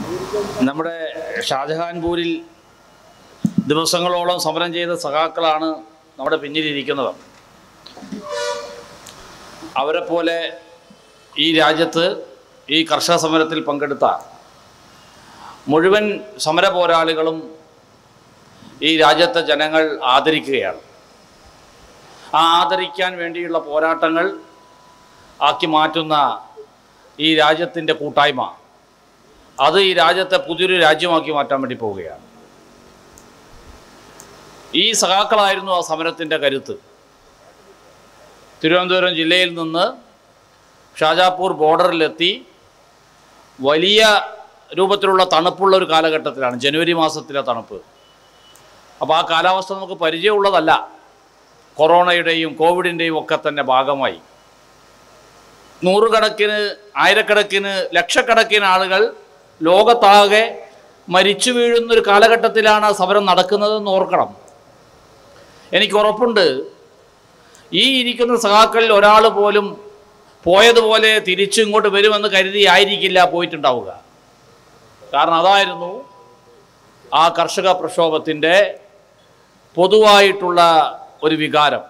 നമ്മുടെ ഷാജഹാൻപൂരിൽ ദിവസങ്ങളോളം സമരം ചെയ്ത സഖാക്കളാണ് നമ്മുടെ പിന്നിലിരിക്കുന്നത് അവരെ പോലെ ഈ രാജ്യത്ത് ഈ കർഷക സമരത്തിൽ പങ്കെടുത്ത മുഴുവൻ സമര പോരാളികളും ഈ രാജ്യത്തെ ജനങ്ങൾ ആദരിക്കുകയാണ് ആ ആദരിക്കാൻ വേണ്ടിയുള്ള പോരാട്ടങ്ങൾ ആക്കി മാറ്റുന്ന ഈ രാജ്യത്തിൻ്റെ കൂട്ടായ്മ അത് ഈ രാജ്യത്തെ പുതിയൊരു രാജ്യമാക്കി മാറ്റാൻ വേണ്ടി പോവുകയാണ് ഈ സഖാക്കളായിരുന്നു ആ സമരത്തിൻ്റെ കരുത്ത് തിരുവനന്തപുരം ജില്ലയിൽ നിന്ന് ഷാജാപൂർ ബോർഡറിലെത്തി വലിയ രൂപത്തിലുള്ള തണുപ്പുള്ള ഒരു കാലഘട്ടത്തിലാണ് ജനുവരി മാസത്തിലെ തണുപ്പ് അപ്പോൾ ആ കാലാവസ്ഥ നമുക്ക് പരിചയമുള്ളതല്ല കൊറോണയുടെയും കോവിഡിൻ്റെയും ഒക്കെ തന്നെ ഭാഗമായി നൂറുകണക്കിന് ആയിരക്കണക്കിന് ലക്ഷക്കണക്കിന് ആളുകൾ ലോകത്താകെ മരിച്ചു വീഴുന്നൊരു കാലഘട്ടത്തിലാണ് ആ സമരം നടക്കുന്നതെന്ന് ഓർക്കണം എനിക്ക് ഉറപ്പുണ്ട് ഈ ഇരിക്കുന്ന സഖാക്കളിൽ ഒരാൾ പോലും പോയതുപോലെ തിരിച്ചു ഇങ്ങോട്ട് വരുമെന്ന് കരുതി ആയിരിക്കില്ല പോയിട്ടുണ്ടാവുക കാരണം അതായിരുന്നു ആ കർഷക പ്രക്ഷോഭത്തിൻ്റെ പൊതുവായിട്ടുള്ള ഒരു വികാരം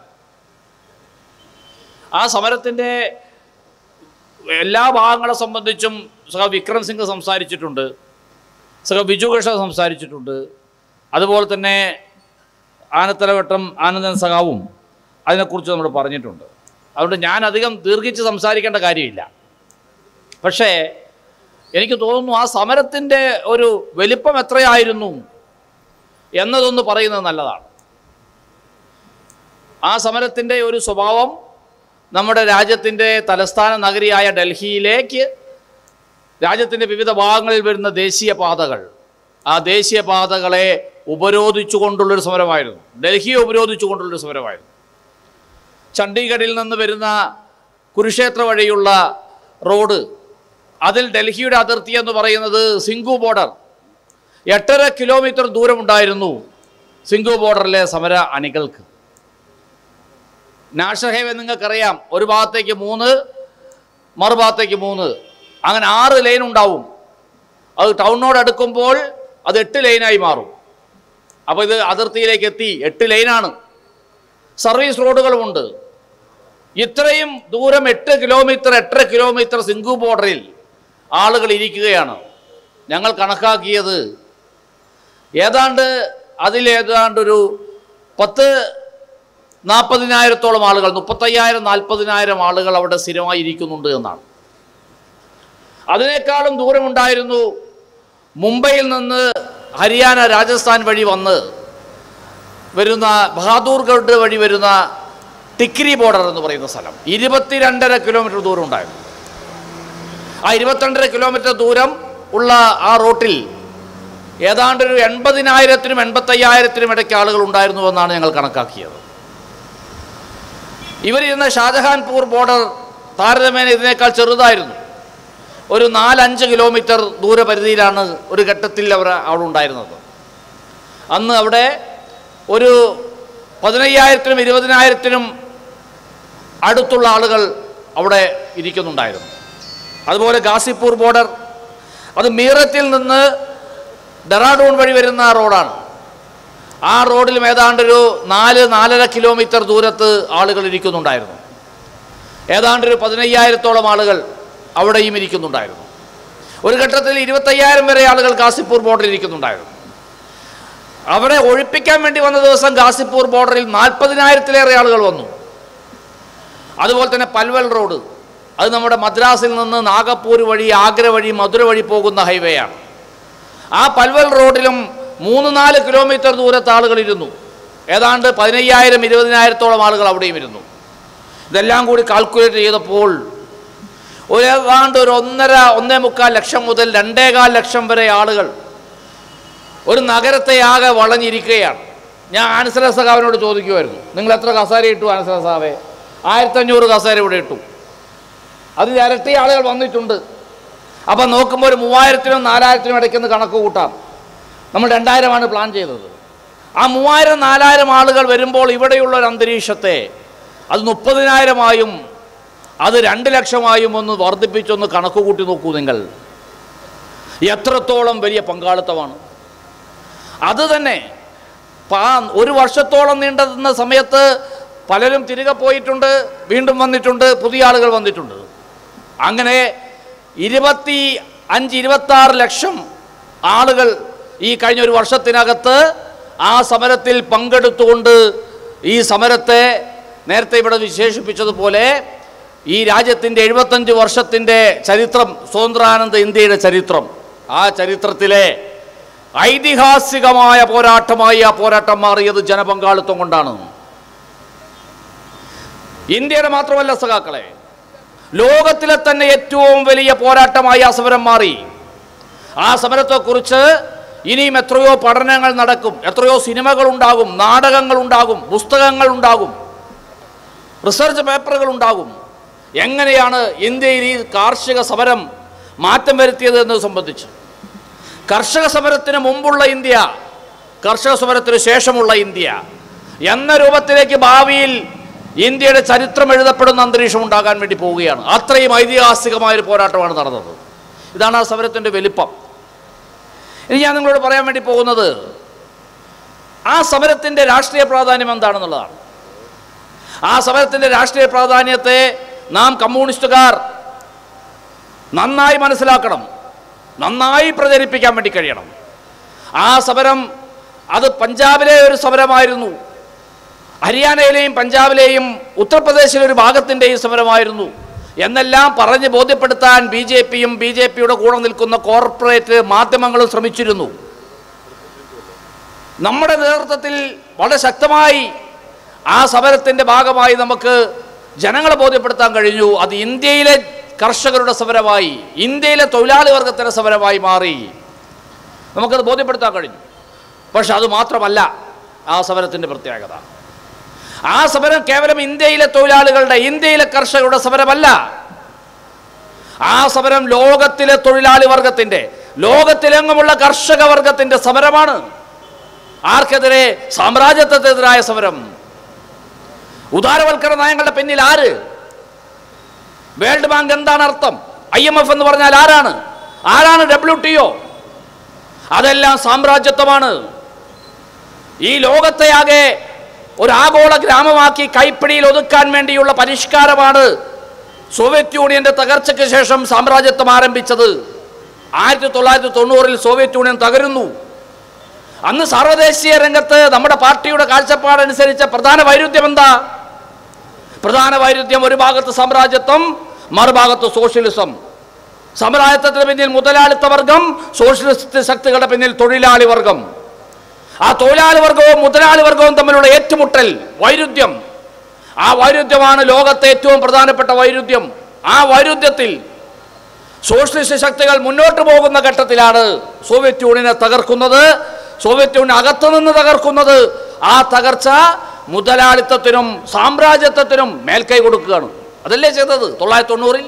ആ സമരത്തിൻ്റെ എല്ലാ ഭാഗങ്ങളെ സംബന്ധിച്ചും സഹ വിക്രം സിംഗ് സംസാരിച്ചിട്ടുണ്ട് സഹ ബിജു കൃഷ്ണ സംസാരിച്ചിട്ടുണ്ട് അതുപോലെ തന്നെ ആനത്തലവട്ടം ആനന്ദൻ സഖാവും അതിനെക്കുറിച്ച് നമ്മൾ പറഞ്ഞിട്ടുണ്ട് അതുകൊണ്ട് ഞാൻ അധികം ദീർഘിച്ച് സംസാരിക്കേണ്ട കാര്യമില്ല പക്ഷേ എനിക്ക് തോന്നുന്നു ആ സമരത്തിൻ്റെ ഒരു വലിപ്പം എത്രയായിരുന്നു എന്നതൊന്ന് പറയുന്നത് നല്ലതാണ് ആ സമരത്തിൻ്റെ ഒരു സ്വഭാവം നമ്മുടെ രാജ്യത്തിൻ്റെ തലസ്ഥാന നഗരിയായ ഡൽഹിയിലേക്ക് രാജ്യത്തിൻ്റെ വിവിധ ഭാഗങ്ങളിൽ വരുന്ന ദേശീയ പാതകൾ ആ ദേശീയ പാതകളെ ഉപരോധിച്ചുകൊണ്ടുള്ളൊരു സമരമായിരുന്നു ഡൽഹിയെ ഉപരോധിച്ചുകൊണ്ടുള്ളൊരു സമരമായിരുന്നു ചണ്ഡീഗഡിൽ നിന്ന് വരുന്ന കുരുക്ഷേത്ര വഴിയുള്ള റോഡ് അതിൽ ഡൽഹിയുടെ അതിർത്തി എന്ന് പറയുന്നത് സിംഗു ബോർഡർ എട്ടര കിലോമീറ്റർ ദൂരമുണ്ടായിരുന്നു സിംഗു ബോർഡറിലെ സമര അണികൾക്ക് നാഷണൽ ഹൈവേ നിങ്ങൾക്കറിയാം ഒരു ഭാഗത്തേക്ക് മൂന്ന് മറുഭാഗത്തേക്ക് മൂന്ന് അങ്ങനെ ആറ് ലൈൻ ഉണ്ടാവും അത് ടൗണിനോട് അടുക്കുമ്പോൾ അത് എട്ട് ലൈനായി മാറും അപ്പോൾ ഇത് അതിർത്തിയിലേക്ക് എത്തി എട്ട് ലൈനാണ് സർവീസ് റോഡുകളുമുണ്ട് ഇത്രയും ദൂരം എട്ട് കിലോമീറ്റർ എട്ടര കിലോമീറ്റർ സിംഗു ബോർഡറിൽ ആളുകൾ ഇരിക്കുകയാണ് ഞങ്ങൾ കണക്കാക്കിയത് ഏതാണ്ട് അതിലേതാണ്ടൊരു പത്ത് നാൽപ്പതിനായിരത്തോളം ആളുകൾ മുപ്പത്തയ്യായിരം നാൽപ്പതിനായിരം ആളുകൾ അവിടെ സ്ഥിരമായി ഇരിക്കുന്നുണ്ട് എന്നാണ് അതിനേക്കാളും ദൂരമുണ്ടായിരുന്നു മുംബൈയിൽ നിന്ന് ഹരിയാന രാജസ്ഥാൻ വഴി വന്ന് വരുന്ന ബഹാദൂർഗഡ് വഴി വരുന്ന ടിക്രി ബോർഡർ എന്ന് പറയുന്ന സ്ഥലം ഇരുപത്തിരണ്ടര കിലോമീറ്റർ ദൂരം ഉണ്ടായിരുന്നു ആ ഇരുപത്തിരണ്ടര കിലോമീറ്റർ ദൂരം ഉള്ള ആ റൂട്ടിൽ ഏതാണ്ട് ഒരു എൺപതിനായിരത്തിനും എൺപത്തയ്യായിരത്തിനും ഇടയ്ക്ക് ആളുകൾ ഉണ്ടായിരുന്നു എന്നാണ് ഞങ്ങൾ കണക്കാക്കിയത് ഇവരിരുന്ന ഷാജഹാൻപൂർ ബോർഡർ താരതമ്യേന ഇതിനേക്കാൾ ചെറുതായിരുന്നു ഒരു നാലഞ്ച് കിലോമീറ്റർ ദൂരപരിധിയിലാണ് ഒരു ഘട്ടത്തിൽ അവർ അവിടെ ഉണ്ടായിരുന്നത് അന്ന് അവിടെ ഒരു പതിനയ്യായിരത്തിനും ഇരുപതിനായിരത്തിനും അടുത്തുള്ള ആളുകൾ അവിടെ ഇരിക്കുന്നുണ്ടായിരുന്നു അതുപോലെ ഗാസിപ്പൂർ ബോർഡർ അത് മീറത്തിൽ നിന്ന് ഡെറാഡൂൺ വഴി വരുന്ന റോഡാണ് ആ റോഡിലും ഏതാണ്ടൊരു നാല് നാലര കിലോമീറ്റർ ദൂരത്ത് ആളുകൾ ഇരിക്കുന്നുണ്ടായിരുന്നു ഏതാണ്ടൊരു പതിനയ്യായിരത്തോളം ആളുകൾ അവിടെയും ഇരിക്കുന്നുണ്ടായിരുന്നു ഒരു ഘട്ടത്തിൽ ഇരുപത്തയ്യായിരം വരെ ആളുകൾ ഗാസിപ്പൂർ ബോർഡറിൽ ഇരിക്കുന്നുണ്ടായിരുന്നു അവരെ ഒഴിപ്പിക്കാൻ വേണ്ടി വന്ന ദിവസം ഗാസിപ്പൂർ ബോർഡറിൽ നാൽപ്പതിനായിരത്തിലേറെ ആളുകൾ വന്നു അതുപോലെ തന്നെ പൽവൽ റോഡ് അത് നമ്മുടെ മദ്രാസിൽ നിന്ന് നാഗപ്പൂർ വഴി ആഗ്ര വഴി മധുര വഴി പോകുന്ന ഹൈവേ ആണ് ആ പൽവൽ റോഡിലും മൂന്ന് നാല് കിലോമീറ്റർ ദൂരത്ത് ആളുകൾ ഇരുന്നു ഏതാണ്ട് പതിനയ്യായിരം ഇരുപതിനായിരത്തോളം ആളുകൾ അവിടെയും ഇരുന്നു ഇതെല്ലാം കൂടി കാൽക്കുലേറ്റ് ചെയ്തപ്പോൾ ഒരു ഏതാണ്ട് ഒരു ഒന്നര ഒന്നേ മുക്കാൽ ലക്ഷം മുതൽ രണ്ടേകാൽ ലക്ഷം വരെ ആളുകൾ ഒരു നഗരത്തെ ആകെ വളഞ്ഞിരിക്കുകയാണ് ഞാൻ ആൻസല സഖാവിനോട് ചോദിക്കുമായിരുന്നു നിങ്ങൾ എത്ര കസേര ഇട്ടു ആൻസല സഖാവെ ആയിരത്തഞ്ഞൂറ് കസേര ഇവിടെ ഇട്ടു അതിൽ ഇരട്ടി ആളുകൾ വന്നിട്ടുണ്ട് അപ്പം നോക്കുമ്പോൾ ഒരു മൂവായിരത്തിനും നാലായിരത്തിനും ഇടയ്ക്കൊന്ന് കണക്ക് കൂട്ടാം നമ്മൾ രണ്ടായിരമാണ് പ്ലാൻ ചെയ്തത് ആ മൂവായിരം നാലായിരം ആളുകൾ വരുമ്പോൾ ഇവിടെയുള്ള ഒരു അന്തരീക്ഷത്തെ അത് മുപ്പതിനായിരമായും അത് രണ്ട് ലക്ഷമായും ഒന്ന് വർദ്ധിപ്പിച്ചൊന്ന് കണക്ക് കൂട്ടി നോക്കൂ നിങ്ങൾ എത്രത്തോളം വലിയ പങ്കാളിത്തമാണ് അത് തന്നെ പാ- ഒരു വർഷത്തോളം നീണ്ടുന്ന സമയത്ത് പലരും തിരികെ പോയിട്ടുണ്ട് വീണ്ടും വന്നിട്ടുണ്ട് പുതിയ ആളുകൾ വന്നിട്ടുണ്ട് അങ്ങനെ ഇരുപത്തി അഞ്ച് ഇരുപത്താറ് ലക്ഷം ആളുകൾ ഈ കഴിഞ്ഞ ഒരു വർഷത്തിനകത്ത് ആ സമരത്തിൽ പങ്കെടുത്തുകൊണ്ട് ഈ സമരത്തെ നേരത്തെ ഇവിടെ വിശേഷിപ്പിച്ചതുപോലെ ഈ രാജ്യത്തിൻ്റെ എഴുപത്തഞ്ച് വർഷത്തിൻ്റെ ചരിത്രം സ്വതന്ത്രാനന്ദ ഇന്ത്യയുടെ ചരിത്രം ആ ചരിത്രത്തിലെ ഐതിഹാസികമായ പോരാട്ടമായി ആ പോരാട്ടം മാറിയത് ജനപങ്കാളിത്തം കൊണ്ടാണ് ഇന്ത്യയുടെ മാത്രമല്ല സഖാക്കളെ ലോകത്തിലെ തന്നെ ഏറ്റവും വലിയ പോരാട്ടമായി ആ സമരം മാറി ആ സമരത്തെക്കുറിച്ച് ഇനിയും എത്രയോ പഠനങ്ങൾ നടക്കും എത്രയോ സിനിമകൾ ഉണ്ടാകും നാടകങ്ങൾ ഉണ്ടാകും പുസ്തകങ്ങൾ ഉണ്ടാകും റിസർച്ച് പേപ്പറുകൾ ഉണ്ടാകും എങ്ങനെയാണ് ഇന്ത്യയിൽ ഈ കാർഷിക സമരം മാറ്റം വരുത്തിയത് എന്നത് സംബന്ധിച്ച് കർഷക സമരത്തിന് മുമ്പുള്ള ഇന്ത്യ കർഷക സമരത്തിന് ശേഷമുള്ള ഇന്ത്യ എന്ന രൂപത്തിലേക്ക് ഭാവിയിൽ ഇന്ത്യയുടെ ചരിത്രം എഴുതപ്പെടുന്ന അന്തരീക്ഷം ഉണ്ടാകാൻ വേണ്ടി പോവുകയാണ് അത്രയും ഐതിഹാസികമായൊരു പോരാട്ടമാണ് നടന്നത് ഇതാണ് ആ സമരത്തിൻ്റെ വലിപ്പം ഇനി ഞാൻ നിങ്ങളോട് പറയാൻ വേണ്ടി പോകുന്നത് ആ സമരത്തിൻ്റെ രാഷ്ട്രീയ പ്രാധാന്യം എന്താണെന്നുള്ളതാണ് ആ സമരത്തിൻ്റെ രാഷ്ട്രീയ പ്രാധാന്യത്തെ നാം കമ്മ്യൂണിസ്റ്റുകാർ നന്നായി മനസ്സിലാക്കണം നന്നായി പ്രചരിപ്പിക്കാൻ വേണ്ടി കഴിയണം ആ സമരം അത് പഞ്ചാബിലെ ഒരു സമരമായിരുന്നു ഹരിയാനയിലെയും പഞ്ചാബിലെയും ഉത്തർപ്രദേശിലെ ഒരു ഭാഗത്തിൻ്റെയും സമരമായിരുന്നു എന്നെല്ലാം പറഞ്ഞ് ബോധ്യപ്പെടുത്താൻ ബി ജെ പിയും ബി ജെ പിയുടെ കൂടെ നിൽക്കുന്ന കോർപ്പറേറ്റ് മാധ്യമങ്ങളും ശ്രമിച്ചിരുന്നു നമ്മുടെ നേതൃത്വത്തിൽ വളരെ ശക്തമായി ആ സമരത്തിൻ്റെ ഭാഗമായി നമുക്ക് ജനങ്ങളെ ബോധ്യപ്പെടുത്താൻ കഴിഞ്ഞു അത് ഇന്ത്യയിലെ കർഷകരുടെ സമരമായി ഇന്ത്യയിലെ തൊഴിലാളി വർഗത്തിൻ്റെ സമരമായി മാറി നമുക്കത് ബോധ്യപ്പെടുത്താൻ കഴിഞ്ഞു പക്ഷെ അത് മാത്രമല്ല ആ സമരത്തിൻ്റെ പ്രത്യേകത ആ സമരം കേവലം ഇന്ത്യയിലെ തൊഴിലാളികളുടെ ഇന്ത്യയിലെ കർഷകരുടെ സമരമല്ല ആ സമരം ലോകത്തിലെ തൊഴിലാളി വർഗത്തിൻ്റെ ലോകത്തിലെങ്ങുമുള്ള കർഷക വർഗത്തിൻ്റെ സമരമാണ് ആർക്കെതിരെ സാമ്രാജ്യത്വത്തിനെതിരായ സമരം ഉദാരവൽക്കരണ നയങ്ങളുടെ പിന്നിൽ ആര് വേൾഡ് ബാങ്ക് എന്താണ് അർത്ഥം ഐ എം എഫ് എന്ന് പറഞ്ഞാൽ ആരാണ് ആരാണ് ഡബ്ല്യു ടി ഒ അതെല്ലാം സാമ്രാജ്യത്വമാണ് ഈ ലോകത്തെയാകെ ഒരു ആഗോള ഗ്രാമമാക്കി കൈപ്പിടിയിൽ ഒതുക്കാൻ വേണ്ടിയുള്ള പരിഷ്കാരമാണ് സോവിയറ്റ് യൂണിയന്റെ തകർച്ചയ്ക്ക് ശേഷം സാമ്രാജ്യത്വം ആരംഭിച്ചത് ആയിരത്തി തൊള്ളായിരത്തി തൊണ്ണൂറിൽ സോവിയറ്റ് യൂണിയൻ തകരുന്നു അന്ന് സാർവദേശീയ രംഗത്ത് നമ്മുടെ പാർട്ടിയുടെ കാഴ്ചപ്പാടനുസരിച്ച് പ്രധാന വൈരുദ്ധ്യം എന്താ പ്രധാന വൈരുദ്ധ്യം ഒരു ഭാഗത്ത് സാമ്രാജ്യത്വം മറുഭാഗത്ത് സോഷ്യലിസം സാമ്രാജ്യത്വത്തിന് പിന്നിൽ മുതലാളിത്ത വർഗം സോഷ്യലിസ്റ്റ് ശക്തികളുടെ പിന്നിൽ തൊഴിലാളി വർഗം ആ തൊഴിലാളി വർഗവും മുതലാളി വർഗവും തമ്മിലുള്ള ഏറ്റുമുട്ടൽ വൈരുദ്ധ്യം ആ വൈരുദ്ധ്യമാണ് ലോകത്തെ ഏറ്റവും പ്രധാനപ്പെട്ട വൈരുദ്ധ്യം ആ വൈരുദ്ധ്യത്തിൽ സോഷ്യലിസ്റ്റ് ശക്തികൾ മുന്നോട്ട് പോകുന്ന ഘട്ടത്തിലാണ് സോവിയറ്റ് യൂണിയനെ തകർക്കുന്നത് സോവിയറ്റ് യൂണിയൻ അകത്തുനിന്ന് തകർക്കുന്നത് ആ തകർച്ച മുതലാളിത്തത്തിനും സാമ്രാജ്യത്വത്തിനും മേൽക്കൈ കൊടുക്കുകയാണ് അതല്ലേ ചെയ്തത് തൊള്ളായിരത്തി തൊണ്ണൂറിൽ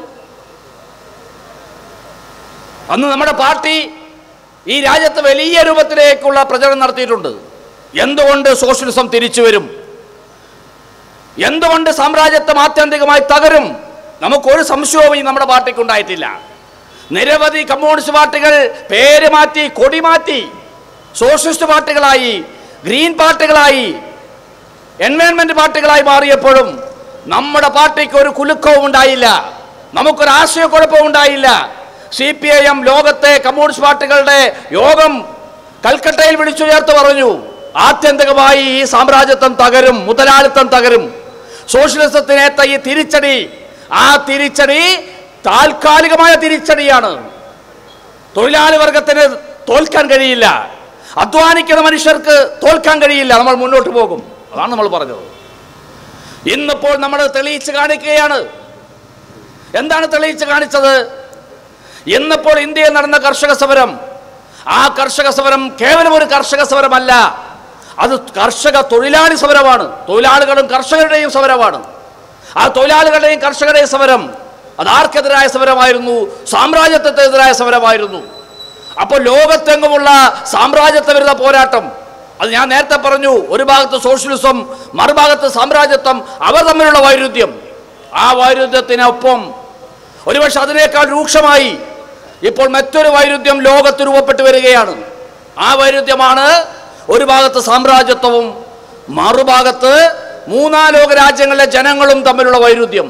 അന്ന് നമ്മുടെ പാർട്ടി ഈ രാജ്യത്ത് വലിയ രൂപത്തിലേക്കുള്ള പ്രചരണം നടത്തിയിട്ടുണ്ട് എന്തുകൊണ്ട് സോഷ്യലിസം തിരിച്ചു വരും എന്തുകൊണ്ട് സാമ്രാജ്യത്വം ആത്യന്തികമായി തകരും നമുക്കൊരു സംശയവും ഈ നമ്മുടെ പാർട്ടിക്ക് ഉണ്ടായിട്ടില്ല നിരവധി കമ്മ്യൂണിസ്റ്റ് പാർട്ടികൾ പേര് മാറ്റി കൊടി മാറ്റി സോഷ്യലിസ്റ്റ് പാർട്ടികളായി ഗ്രീൻ പാർട്ടികളായി എൻവയൺമെന്റ് പാർട്ടികളായി മാറിയപ്പോഴും നമ്മുടെ പാർട്ടിക്ക് ഒരു കുലുക്കവും ഉണ്ടായില്ല നമുക്കൊരു ആശയക്കുഴപ്പവും ഉണ്ടായില്ല സി പി ഐ എം ലോകത്തെ കമ്മ്യൂണിസ്റ്റ് പാർട്ടികളുടെ യോഗം കൽക്കട്ടയിൽ വിളിച്ചുയർത്ത് പറഞ്ഞു ആത്യന്തികമായി ഈ സാമ്രാജ്യത്വം തകരും മുതലാളിത്തം തകരും സോഷ്യലിസത്തിനേത്ത ഈ തിരിച്ചടി ആ തിരിച്ചടി താൽക്കാലികമായ തിരിച്ചടിയാണ് തൊഴിലാളി വർഗത്തിന് തോൽക്കാൻ കഴിയില്ല അധ്വാനിക്കുന്ന മനുഷ്യർക്ക് തോൽക്കാൻ കഴിയില്ല നമ്മൾ മുന്നോട്ട് പോകും അതാണ് നമ്മൾ പറഞ്ഞത് ഇന്നിപ്പോൾ നമ്മൾ തെളിയിച്ച് കാണിക്കുകയാണ് എന്താണ് തെളിയിച്ച് കാണിച്ചത് ഇന്നിപ്പോൾ ഇന്ത്യയിൽ നടന്ന കർഷക സമരം ആ കർഷക സമരം കേവലം ഒരു കർഷക സമരമല്ല അത് കർഷക തൊഴിലാളി സമരമാണ് തൊഴിലാളികളും കർഷകരുടെയും സമരമാണ് ആ തൊഴിലാളികളുടെയും കർഷകരുടെയും സമരം അത് ആർക്കെതിരായ സമരമായിരുന്നു സാമ്രാജ്യത്വത്തിനെതിരായ സമരമായിരുന്നു അപ്പോൾ ലോകത്തെങ്ങുമുള്ള സാമ്രാജ്യത്വ വിരുദ്ധ പോരാട്ടം അത് ഞാൻ നേരത്തെ പറഞ്ഞു ഒരു ഭാഗത്ത് സോഷ്യലിസം മറുഭാഗത്ത് സാമ്രാജ്യത്വം അവർ തമ്മിലുള്ള വൈരുദ്ധ്യം ആ വൈരുദ്ധ്യത്തിനൊപ്പം ഒരുപക്ഷെ അതിനേക്കാൾ രൂക്ഷമായി ഇപ്പോൾ മറ്റൊരു വൈരുദ്ധ്യം ലോകത്ത് രൂപപ്പെട്ടു വരികയാണ് ആ വൈരുദ്ധ്യമാണ് ഒരു ഭാഗത്ത് സാമ്രാജ്യത്വവും മറുഭാഗത്ത് മൂന്നാം ലോക രാജ്യങ്ങളിലെ ജനങ്ങളും തമ്മിലുള്ള വൈരുദ്ധ്യം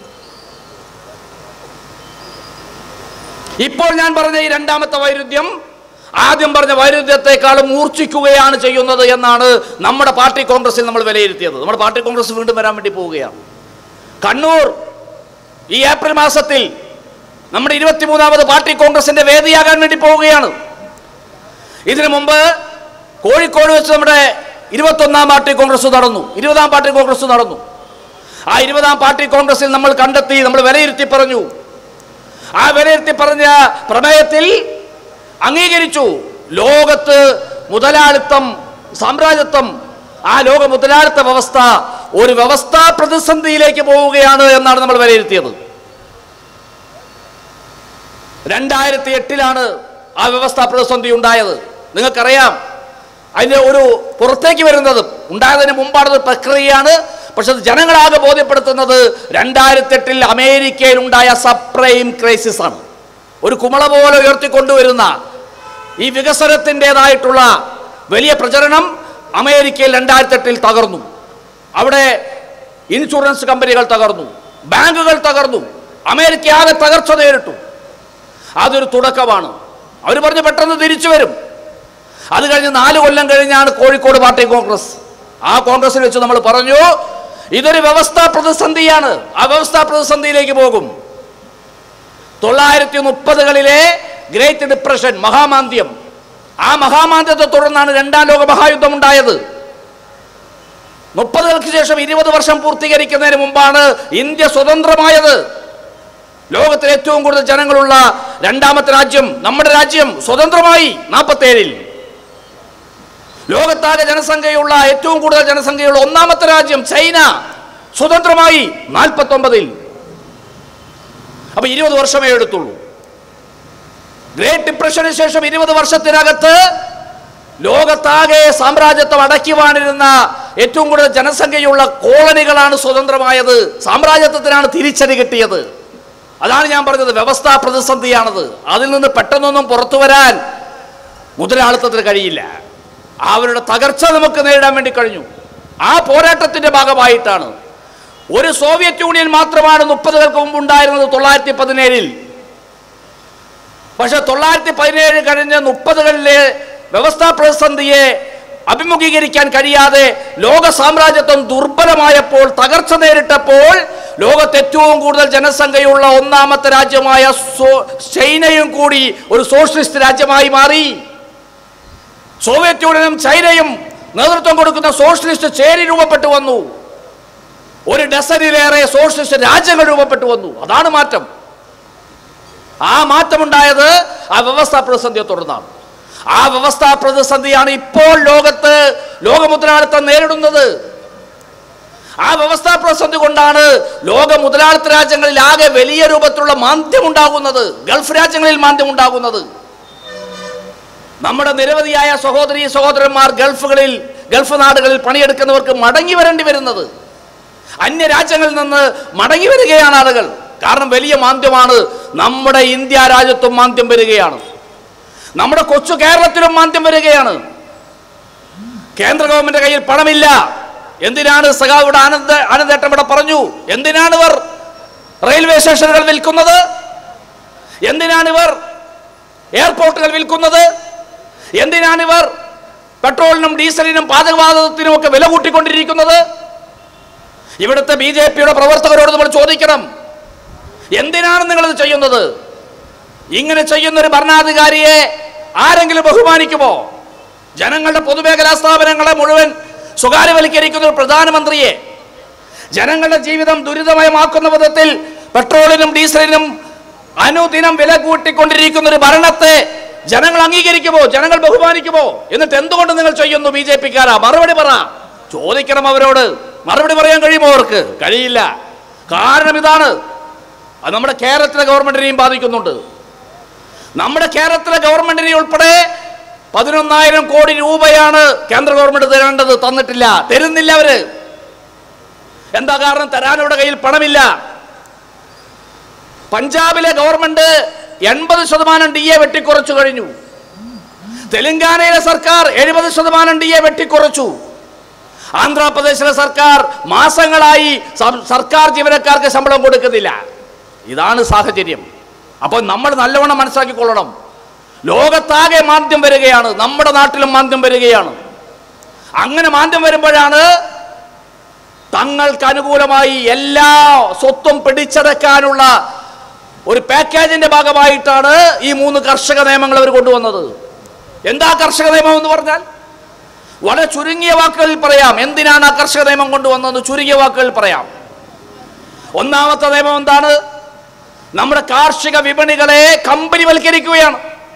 ഇപ്പോൾ ഞാൻ പറഞ്ഞ ഈ രണ്ടാമത്തെ വൈരുദ്ധ്യം ആദ്യം പറഞ്ഞ വൈരുദ്ധ്യത്തെക്കാളും മൂർച്ഛിക്കുകയാണ് ചെയ്യുന്നത് എന്നാണ് നമ്മുടെ പാർട്ടി കോൺഗ്രസിൽ നമ്മൾ വിലയിരുത്തിയത് നമ്മുടെ പാർട്ടി കോൺഗ്രസ് വീണ്ടും വരാൻ വേണ്ടി പോവുകയാണ് കണ്ണൂർ ഈ ഏപ്രിൽ മാസത്തിൽ നമ്മുടെ ഇരുപത്തിമൂന്നാമത് പാർട്ടി കോൺഗ്രസിന്റെ വേദിയാകാൻ വേണ്ടി പോവുകയാണ് ഇതിനു മുമ്പ് കോഴിക്കോട് വെച്ച് നമ്മുടെ ഇരുപത്തൊന്നാം പാർട്ടി കോൺഗ്രസ് നടന്നു ഇരുപതാം പാർട്ടി കോൺഗ്രസ് നടന്നു ആ ഇരുപതാം പാർട്ടി കോൺഗ്രസിൽ നമ്മൾ കണ്ടെത്തി നമ്മൾ വിലയിരുത്തി പറഞ്ഞു ആ വിലയിരുത്തി പറഞ്ഞ പ്രമേയത്തിൽ അംഗീകരിച്ചു ലോകത്ത് മുതലാളിത്തം സാമ്രാജ്യത്വം ആ ലോക മുതലാളിത്ത വ്യവസ്ഥ ഒരു വ്യവസ്ഥാ പ്രതിസന്ധിയിലേക്ക് പോവുകയാണ് എന്നാണ് നമ്മൾ വിലയിരുത്തിയത് രണ്ടായിരത്തി എട്ടിലാണ് ആ വ്യവസ്ഥാ പ്രതിസന്ധി ഉണ്ടായത് നിങ്ങൾക്കറിയാം അതിൻ്റെ ഒരു പുറത്തേക്ക് വരുന്നത് ഉണ്ടായതിന് മുമ്പാണ് പ്രക്രിയയാണ് പക്ഷെ അത് ജനങ്ങളാകെ ബോധ്യപ്പെടുത്തുന്നത് രണ്ടായിരത്തി എട്ടിൽ അമേരിക്കയിൽ ഉണ്ടായ സപ്രൈം ക്രൈസിസ് ആണ് ഒരു കുമള പോലെ ഉയർത്തിക്കൊണ്ടുവരുന്ന ഈ വികസനത്തിൻ്റെതായിട്ടുള്ള വലിയ പ്രചരണം അമേരിക്കയിൽ രണ്ടായിരത്തി എട്ടിൽ തകർന്നു അവിടെ ഇൻഷുറൻസ് കമ്പനികൾ തകർന്നു ബാങ്കുകൾ തകർന്നു അമേരിക്ക ആകെ തകർച്ച നേരിട്ടു അതൊരു തുടക്കമാണ് അവർ പറഞ്ഞു പെട്ടെന്ന് തിരിച്ചു വരും അത് കഴിഞ്ഞ് നാല് കൊല്ലം കഴിഞ്ഞാണ് കോഴിക്കോട് പാർട്ടി കോൺഗ്രസ് ആ കോൺഗ്രസിൽ വെച്ച് നമ്മൾ പറഞ്ഞു ഇതൊരു വ്യവസ്ഥാ പ്രതിസന്ധിയാണ് ആ വ്യവസ്ഥാ പ്രതിസന്ധിയിലേക്ക് പോകും തൊള്ളായിരത്തി മുപ്പതുകളിലെ ഗ്രേറ്റ് ഡിപ്രഷൻ മഹാമാന്ദ്യം ആ മഹാമാന്ദ്യത്തെ തുടർന്നാണ് രണ്ടാം ലോക മഹായുദ്ധം ഉണ്ടായത് മുപ്പതുകൾക്ക് ശേഷം ഇരുപത് വർഷം പൂർത്തീകരിക്കുന്നതിന് മുമ്പാണ് ഇന്ത്യ സ്വതന്ത്രമായത് ലോകത്തിലെ ഏറ്റവും കൂടുതൽ ജനങ്ങളുള്ള രണ്ടാമത്തെ രാജ്യം നമ്മുടെ രാജ്യം സ്വതന്ത്രമായി നാൽപ്പത്തേഴിൽ ലോകത്താകെ ജനസംഖ്യയുള്ള ഏറ്റവും കൂടുതൽ ജനസംഖ്യയുള്ള ഒന്നാമത്തെ രാജ്യം ചൈന സ്വതന്ത്രമായി നാൽപ്പത്തി ഒമ്പതിൽ അപ്പൊ ഇരുപത് വർഷമേ എടുത്തുള്ളൂ ഗ്രേറ്റ് ഡിപ്രഷന് ശേഷം ഇരുപത് വർഷത്തിനകത്ത് ലോകത്താകെ സാമ്രാജ്യത്വം അടക്കി വാണിരുന്ന ഏറ്റവും കൂടുതൽ ജനസംഖ്യയുള്ള കോളനികളാണ് സ്വതന്ത്രമായത് സാമ്രാജ്യത്വത്തിനാണ് തിരിച്ചടി കിട്ടിയത് അതാണ് ഞാൻ പറഞ്ഞത് വ്യവസ്ഥാ പ്രതിസന്ധിയാണത് അതിൽ നിന്ന് പെട്ടെന്നൊന്നും പുറത്തു വരാൻ മുതലാളിത്തത്തിന് കഴിയില്ല അവരുടെ തകർച്ച നമുക്ക് നേരിടാൻ വേണ്ടി കഴിഞ്ഞു ആ പോരാട്ടത്തിന്റെ ഭാഗമായിട്ടാണ് ഒരു സോവിയറ്റ് യൂണിയൻ മാത്രമാണ് മുപ്പതുകൾക്ക് മുമ്പ് ഉണ്ടായിരുന്നത് തൊള്ളായിരത്തി പതിനേഴിൽ പക്ഷെ തൊള്ളായിരത്തി പതിനേഴ് കഴിഞ്ഞ് മുപ്പതുകളിലെ വ്യവസ്ഥാ പ്രതിസന്ധിയെ അഭിമുഖീകരിക്കാൻ കഴിയാതെ ലോക സാമ്രാജ്യത്വം ദുർബലമായപ്പോൾ തകർച്ച നേരിട്ടപ്പോൾ ലോകത്ത് ഏറ്റവും കൂടുതൽ ജനസംഖ്യയുള്ള ഒന്നാമത്തെ രാജ്യമായ സോ- ചൈനയും കൂടി ഒരു സോഷ്യലിസ്റ്റ് രാജ്യമായി മാറി സോവിയറ്റ് യൂണിയനും ചൈനയും നേതൃത്വം കൊടുക്കുന്ന സോഷ്യലിസ്റ്റ് ചേരി രൂപപ്പെട്ടു വന്നു ഒരു ഡസനിലേറെ സോഷ്യലിസ്റ്റ് രാജ്യങ്ങൾ രൂപപ്പെട്ടു വന്നു അതാണ് മാറ്റം ആ മാറ്റമുണ്ടായത് ആ വ്യവസ്ഥാ പ്രതിസന്ധിയെ തുടർന്നാണ് ആ വ്യവസ്ഥാ പ്രതിസന്ധിയാണ് ഇപ്പോൾ ലോകത്ത് ലോകമുതലാളിത്തം നേരിടുന്നത് ആ വ്യവസ്ഥാ പ്രതിസന്ധി കൊണ്ടാണ് ലോക മുതലാളിത്ത രാജ്യങ്ങളിൽ ആകെ വലിയ രൂപത്തിലുള്ള മാന്ദ്യം ഉണ്ടാകുന്നത് ഗൾഫ് രാജ്യങ്ങളിൽ മാന്ദ്യം ഉണ്ടാകുന്നത് നമ്മുടെ നിരവധിയായ സഹോദരി സഹോദരന്മാർ ഗൾഫുകളിൽ ഗൾഫ് നാടുകളിൽ പണിയെടുക്കുന്നവർക്ക് മടങ്ങി വരേണ്ടി വരുന്നത് അന്യ രാജ്യങ്ങളിൽ നിന്ന് മടങ്ങി വരികയാണ് ആളുകൾ കാരണം വലിയ മാന്ദ്യമാണ് നമ്മുടെ ഇന്ത്യ രാജ്യത്തും മാന്ദ്യം വരികയാണ് നമ്മുടെ കൊച്ചു കേരളത്തിലും മാന്ദ്യം വരികയാണ് കേന്ദ്ര ഗവൺമെന്റ് കയ്യിൽ പണമില്ല എന്തിനാണ് സഖാവിടെ ആനന്ദ ആനന്ദേട്ടൻ ഇവിടെ പറഞ്ഞു എന്തിനാണ് ഇവർ റെയിൽവേ സ്റ്റേഷനുകൾ വിൽക്കുന്നത് എന്തിനാണ് ഇവർ എയർപോർട്ടുകൾ വിൽക്കുന്നത് എന്തിനാണ് ഇവർ പെട്രോളിനും ഡീസലിനും പാചകവാതകത്തിനും ഒക്കെ വില കൂട്ടിക്കൊണ്ടിരിക്കുന്നത് ഇവിടുത്തെ ബി ജെ പിയുടെ പ്രവർത്തകരോട് നമ്മൾ ചോദിക്കണം എന്തിനാണ് നിങ്ങളിത് ചെയ്യുന്നത് ഇങ്ങനെ ചെയ്യുന്ന ഒരു ഭരണാധികാരിയെ ആരെങ്കിലും ബഹുമാനിക്കുമോ ജനങ്ങളുടെ പൊതുമേഖലാ സ്ഥാപനങ്ങളെ മുഴുവൻ സ്വകാര്യവൽക്കരിക്കുന്ന ഒരു പ്രധാനമന്ത്രിയെ ജനങ്ങളുടെ ജീവിതം ദുരിതമയമാക്കുന്ന വിധത്തിൽ പെട്രോളിനും ഡീസലിനും അനുദിനം വില കൂട്ടിക്കൊണ്ടിരിക്കുന്ന ഒരു ഭരണത്തെ ജനങ്ങൾ അംഗീകരിക്കുമോ ജനങ്ങൾ ബഹുമാനിക്കുമോ എന്നിട്ട് എന്തുകൊണ്ട് നിങ്ങൾ ചെയ്യുന്നു ബി ജെ പിക്കാരാ മറുപടി പറ ചോദിക്കണം അവരോട് മറുപടി പറയാൻ കഴിയുമോ അവർക്ക് കഴിയില്ല കാരണം ഇതാണ് അത് നമ്മുടെ കേരളത്തിലെ ഗവൺമെന്റിനെയും ബാധിക്കുന്നുണ്ട് നമ്മുടെ കേരളത്തിലെ ഗവൺമെന്റിനെ ഉൾപ്പെടെ പതിനൊന്നായിരം കോടി രൂപയാണ് കേന്ദ്ര ഗവൺമെന്റ് തരേണ്ടത് തന്നിട്ടില്ല തരുന്നില്ല അവര് എന്താ കാരണം തരാൻ അവരുടെ കയ്യിൽ പണമില്ല പഞ്ചാബിലെ ഗവൺമെന്റ് എൺപത് ശതമാനം ഡി എ വെട്ടിക്കുറച്ചു കഴിഞ്ഞു തെലങ്കാനയിലെ സർക്കാർ എഴുപത് ശതമാനം ഡി എ വെട്ടിക്കുറച്ചു ആന്ധ്രാപ്രദേശിലെ സർക്കാർ മാസങ്ങളായി സം- സർക്കാർ ജീവനക്കാർക്ക് ശമ്പളം കൊടുക്കുന്നില്ല ഇതാണ് സാഹചര്യം അപ്പോൾ നമ്മൾ നല്ലവണ്ണം മനസ്സിലാക്കിക്കൊള്ളണം ലോകത്താകെ മാന്ദ്യം വരികയാണ് നമ്മുടെ നാട്ടിലും മാന്ദ്യം വരികയാണ് അങ്ങനെ മാന്ദ്യം വരുമ്പോഴാണ് തങ്ങൾക്ക് അനുകൂലമായി എല്ലാ സ്വത്തും പിടിച്ചടക്കാനുള്ള ഒരു പാക്കേജിന്റെ ഭാഗമായിട്ടാണ് ഈ മൂന്ന് കർഷക നിയമങ്ങൾ അവർ കൊണ്ടുവന്നത് എന്താ കർഷക നിയമം എന്ന് പറഞ്ഞാൽ വളരെ ചുരുങ്ങിയ വാക്കുകളിൽ പറയാം എന്തിനാണ് ആ കർഷക നിയമം കൊണ്ടുവന്നത് ചുരുങ്ങിയ വാക്കുകളിൽ പറയാം ഒന്നാമത്തെ നിയമം എന്താണ് നമ്മുടെ കാർഷിക വിപണികളെ കമ്പനിവൽക്കരിക്കുകയാണ്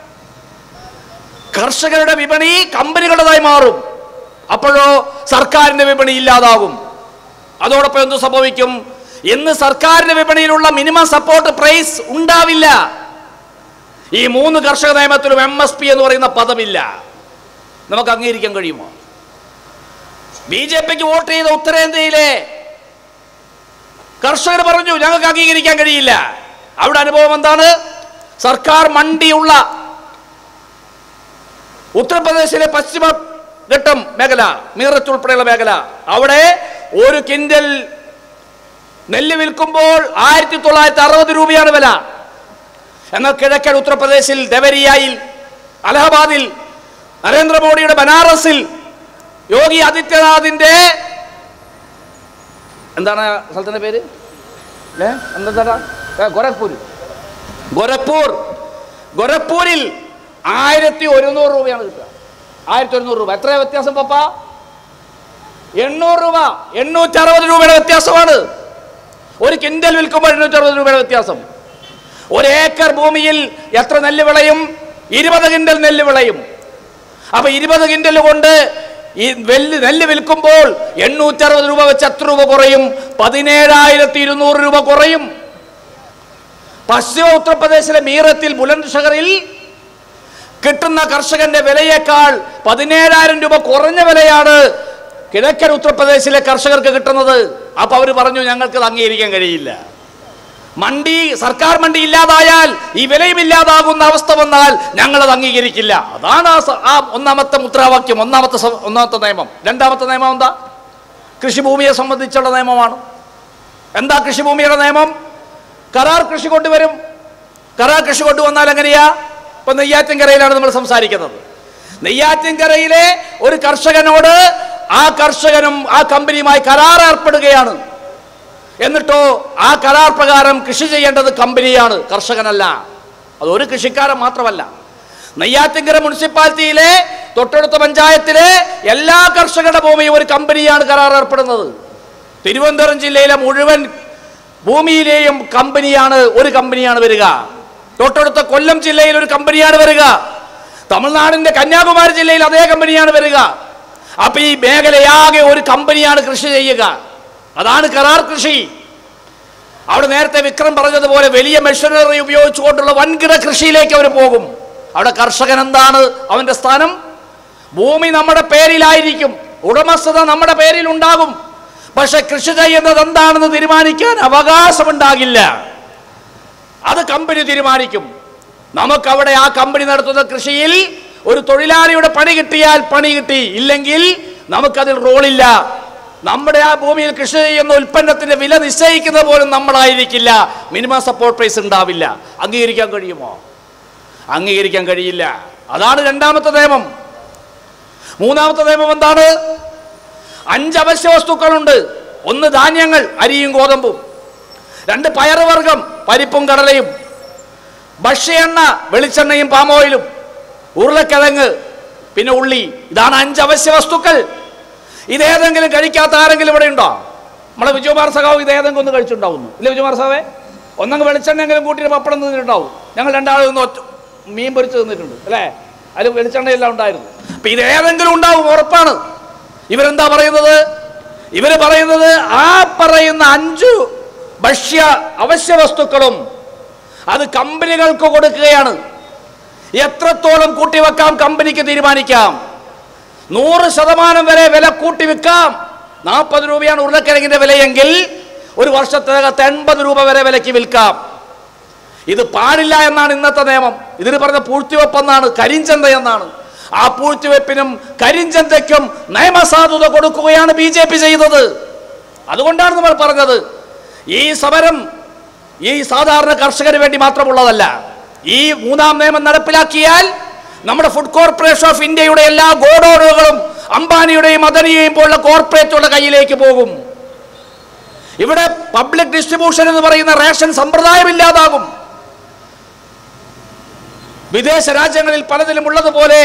കർഷകരുടെ വിപണി കമ്പനികളുടേതായി മാറും അപ്പോഴോ സർക്കാരിന്റെ വിപണി ഇല്ലാതാകും അതോടൊപ്പം എന്ത് സംഭവിക്കും ഇന്ന് സർക്കാരിന്റെ വിപണിയിലുള്ള മിനിമം സപ്പോർട്ട് പ്രൈസ് ഉണ്ടാവില്ല ഈ മൂന്ന് കർഷക നിയമത്തിലും എം എസ് പി എന്ന് പറയുന്ന പദമില്ല നമുക്ക് അംഗീകരിക്കാൻ കഴിയുമോ ബി ജെ പിക്ക് വോട്ട് ചെയ്ത ഉത്തരേന്ത്യയിലെ കർഷകർ പറഞ്ഞു ഞങ്ങൾക്ക് അംഗീകരിക്കാൻ കഴിയില്ല അവിടെ അനുഭവം എന്താണ് സർക്കാർ മണ്ടിയുള്ള ഉത്തർപ്രദേശിലെ പശ്ചിമ ഘട്ടം മേഖല മീററ്റ് ഉൾപ്പെടെയുള്ള മേഖല അവിടെ ഒരു കിൻഡൽ നെല്ല് വിൽക്കുമ്പോൾ ആയിരത്തി തൊള്ളായിരത്തി അറുപത് രൂപയാണ് വില എന്നാൽ കിഴക്കൻ ഉത്തർപ്രദേശിൽ ദവരിയായിൽ അലഹബാദിൽ നരേന്ദ്രമോദിയുടെ ബനാറസിൽ യോഗി ആദിത്യനാഥിന്റെ എന്താണ് ആ സ്ഥലത്തിന്റെ പേര് ഏ? എന്താണ് ഏ, ഗോരഖ്പൂർ ഗോരഖ്പൂർ ഗോരഖ്പൂരിൽ ആയിരത്തി ഒരുന്നൂറ് രൂപയാണ് കിട്ടുക ആയിരത്തി ഒരുന്നൂറ് രൂപ എത്ര വ്യത്യാസം പപ്പ എണ്ണൂറ് രൂപ എണ്ണൂറ്റി അറുപത് രൂപയുടെ വ്യത്യാസമാണ് ഒരു കിൻഡൽ വിൽക്കുമ്പോൾ എണ്ണൂറ്റി അറുപത് രൂപയുടെ വ്യത്യാസം ഒരു ഏക്കർ ഭൂമിയിൽ എത്ര നെല്ല് വിളയും ഇരുപത് കിൻഡൽ നെല്ല് വിളയും അപ്പൊ ഇരുപത് കിൻഡൽ കൊണ്ട് ഈ വെല്ല് നെല്ല് വിൽക്കുമ്പോൾ എണ്ണൂറ്റി അറുപത് രൂപ വെച്ച് എത്ര രൂപ കുറയും പതിനേഴായിരത്തി ഇരുന്നൂറ് രൂപ കുറയും പശ്ചിമ ഉത്തർപ്രദേശിലെ മീറത്തിൽ ബുലന്ദ് കിട്ടുന്ന കർഷകന്റെ വിലയേക്കാൾ പതിനേഴായിരം രൂപ കുറഞ്ഞ വിലയാണ് കിഴക്കൻ ഉത്തർപ്രദേശിലെ കർഷകർക്ക് കിട്ടുന്നത് അപ്പൊ അവർ പറഞ്ഞു ഞങ്ങൾക്ക് അത് അംഗീകരിക്കാൻ കഴിയില്ല മണ്ടി സർക്കാർ മണ്ടി ഇല്ലാതായാൽ ഈ വിലയും ഇല്ലാതാകുന്ന അവസ്ഥ വന്നാൽ ഞങ്ങൾ അത് അംഗീകരിക്കില്ല അതാണ് ആ സ- ആ ഒന്നാമത്തെ മുദ്രാവാക്യം ഒന്നാമത്തെ സ- ഒന്നാമത്തെ നിയമം രണ്ടാമത്തെ നിയമം എന്താ കൃഷിഭൂമിയെ സംബന്ധിച്ചുള്ള നിയമമാണ് എന്താ കൃഷിഭൂമിയുടെ നിയമം കരാർ കൃഷി കൊണ്ടുവരും കരാർ കൃഷി കൊണ്ടുവന്നാൽ എങ്ങനെയാ ഇപ്പൊ നെയ്യാറ്റിൻകരയിലാണ് നമ്മൾ സംസാരിക്കുന്നത് നെയ്യാറ്റിൻകരയിലെ ഒരു കർഷകനോട് ആ കർഷകനും ആ കമ്പനിയുമായി കരാർ ഏർപ്പെടുകയാണ് എന്നിട്ടോ ആ കരാർ പ്രകാരം കൃഷി ചെയ്യേണ്ടത് കമ്പനിയാണ് കർഷകനല്ല അതൊരു കൃഷിക്കാരൻ മാത്രമല്ല നെയ്യാറ്റിൻകര മുനിസിപ്പാലിറ്റിയിലെ തൊട്ടടുത്ത പഞ്ചായത്തിലെ എല്ലാ കർഷകരുടെ ഭൂമിയും ഒരു കമ്പനിയാണ് കരാർ ഏർപ്പെടുന്നത് തിരുവനന്തപുരം ജില്ലയിലെ മുഴുവൻ ഭൂമിയിലെയും കമ്പനിയാണ് ഒരു കമ്പനിയാണ് വരിക തൊട്ടടുത്ത കൊല്ലം ജില്ലയിൽ ഒരു കമ്പനിയാണ് വരിക തമിഴ്നാടിന്റെ കന്യാകുമാരി ജില്ലയിൽ അതേ കമ്പനിയാണ് വരിക അപ്പൊ ഈ മേഖലയാകെ ഒരു കമ്പനിയാണ് കൃഷി ചെയ്യുക അതാണ് കരാർ കൃഷി അവിടെ നേരത്തെ വിക്രം പറഞ്ഞതുപോലെ വലിയ മെഷീനറി ഉപയോഗിച്ചുകൊണ്ടുള്ള വൻകിട കൃഷിയിലേക്ക് അവർ പോകും അവിടെ കർഷകൻ എന്താണ് അവന്റെ സ്ഥാനം ഭൂമി നമ്മുടെ പേരിലായിരിക്കും ഉടമസ്ഥത നമ്മുടെ പേരിൽ ഉണ്ടാകും പക്ഷെ കൃഷി ചെയ്യുന്നത് എന്താണെന്ന് തീരുമാനിക്കാൻ അവകാശമുണ്ടാകില്ല അത് കമ്പനി തീരുമാനിക്കും നമുക്കവിടെ ആ കമ്പനി നടത്തുന്ന കൃഷിയിൽ ഒരു തൊഴിലാളിയുടെ പണി കിട്ടിയാൽ പണി കിട്ടി ഇല്ലെങ്കിൽ നമുക്കതിൽ റോളില്ല നമ്മുടെ ആ ഭൂമിയിൽ കൃഷി ചെയ്യുന്ന ഉൽപ്പന്നത്തിന്റെ വില നിശ്ചയിക്കുന്നത് പോലും നമ്മളായിരിക്കില്ല മിനിമം സപ്പോർട്ട് പ്രൈസ് ഉണ്ടാവില്ല അംഗീകരിക്കാൻ കഴിയുമോ അംഗീകരിക്കാൻ കഴിയില്ല അതാണ് രണ്ടാമത്തെ നിയമം മൂന്നാമത്തെ നിയമം എന്താണ് അഞ്ച് അവശ്യ വസ്തുക്കളുണ്ട് ഒന്ന് ധാന്യങ്ങൾ അരിയും ഗോതമ്പും രണ്ട് പയറുവർഗം പരിപ്പും കടലയും ഭക്ഷ്യ എണ്ണ വെളിച്ചെണ്ണയും പാമോയിലും ഉരുളക്കിഴങ്ങ് പിന്നെ ഉള്ളി ഇതാണ് അഞ്ച് അവശ്യ വസ്തുക്കൾ ഇതേതെങ്കിലും കഴിക്കാത്ത ആരെങ്കിലും ഇവിടെ ഉണ്ടോ നമ്മളെ വിജയകുമാർ സഖാവ് ഇതേതെങ്കിലും ഒന്ന് കഴിച്ചിട്ടുണ്ടാവുന്നു ഇല്ല വിജയകുമാർ സാവേ ഒന്നെങ്കിൽ വെളിച്ചെണ്ണെങ്കിലും കൂട്ടിയിട്ട് പപ്പടം തിന്നിട്ടുണ്ടാവും ഞങ്ങൾ രണ്ടാളും ഒന്ന് ഒറ്റ മീൻ പൊരിച്ച് തിന്നിട്ടുണ്ട് അല്ലേ അതിൽ വെളിച്ചെണ്ണയെല്ലാം ഉണ്ടായിരുന്നു അപ്പൊ ഇതേതെങ്കിലും ഉണ്ടാവും ഉറപ്പാണ് ഇവരെന്താ പറയുന്നത് ഇവര് പറയുന്നത് ആ പറയുന്ന അഞ്ചു ഭക്ഷ്യ അവശ്യ വസ്തുക്കളും അത് കമ്പനികൾക്ക് കൊടുക്കുകയാണ് എത്രത്തോളം കൂട്ടിവെക്കാം കമ്പനിക്ക് തീരുമാനിക്കാം നൂറ് ശതമാനം വരെ വില കൂട്ടി വിൽക്കാം നാൽപ്പത് രൂപയാണ് ഉരുളക്കിഴങ്ങിന്റെ വിലയെങ്കിൽ ഒരു വർഷത്തിനകത്ത് എൺപത് രൂപ വരെ വിലയ്ക്ക് വിൽക്കാം ഇത് പാടില്ല എന്നാണ് ഇന്നത്തെ നിയമം ഇതിന് പറഞ്ഞ പൂഴ്ത്തിവെപ്പെന്നാണ് കരിഞ്ചന്ത എന്നാണ് ആ പൂഴ്ത്തിവെപ്പിനും കരിഞ്ചന്തയ്ക്കും നിയമസാധുത കൊടുക്കുകയാണ് ബി ജെ പി ചെയ്തത് അതുകൊണ്ടാണ് നമ്മൾ പറഞ്ഞത് ഈ സമരം ഈ സാധാരണ കർഷകന് വേണ്ടി മാത്രമുള്ളതല്ല ഈ മൂന്നാം നിയമം നടപ്പിലാക്കിയാൽ നമ്മുടെ ഫുഡ് കോർപ്പറേഷൻ ഓഫ് ഇന്ത്യയുടെ എല്ലാ ഗോഡൌണുകളും അംബാനിയുടെയും അദനിയെയും പോലുള്ള കോർപ്പറേറ്റുകളുടെ കയ്യിലേക്ക് പോകും ഇവിടെ പബ്ലിക് ഡിസ്ട്രിബ്യൂഷൻ എന്ന് പറയുന്ന റേഷൻ സമ്പ്രദായം ഇല്ലാതാകും വിദേശ രാജ്യങ്ങളിൽ പലതിലും ഉള്ളതുപോലെ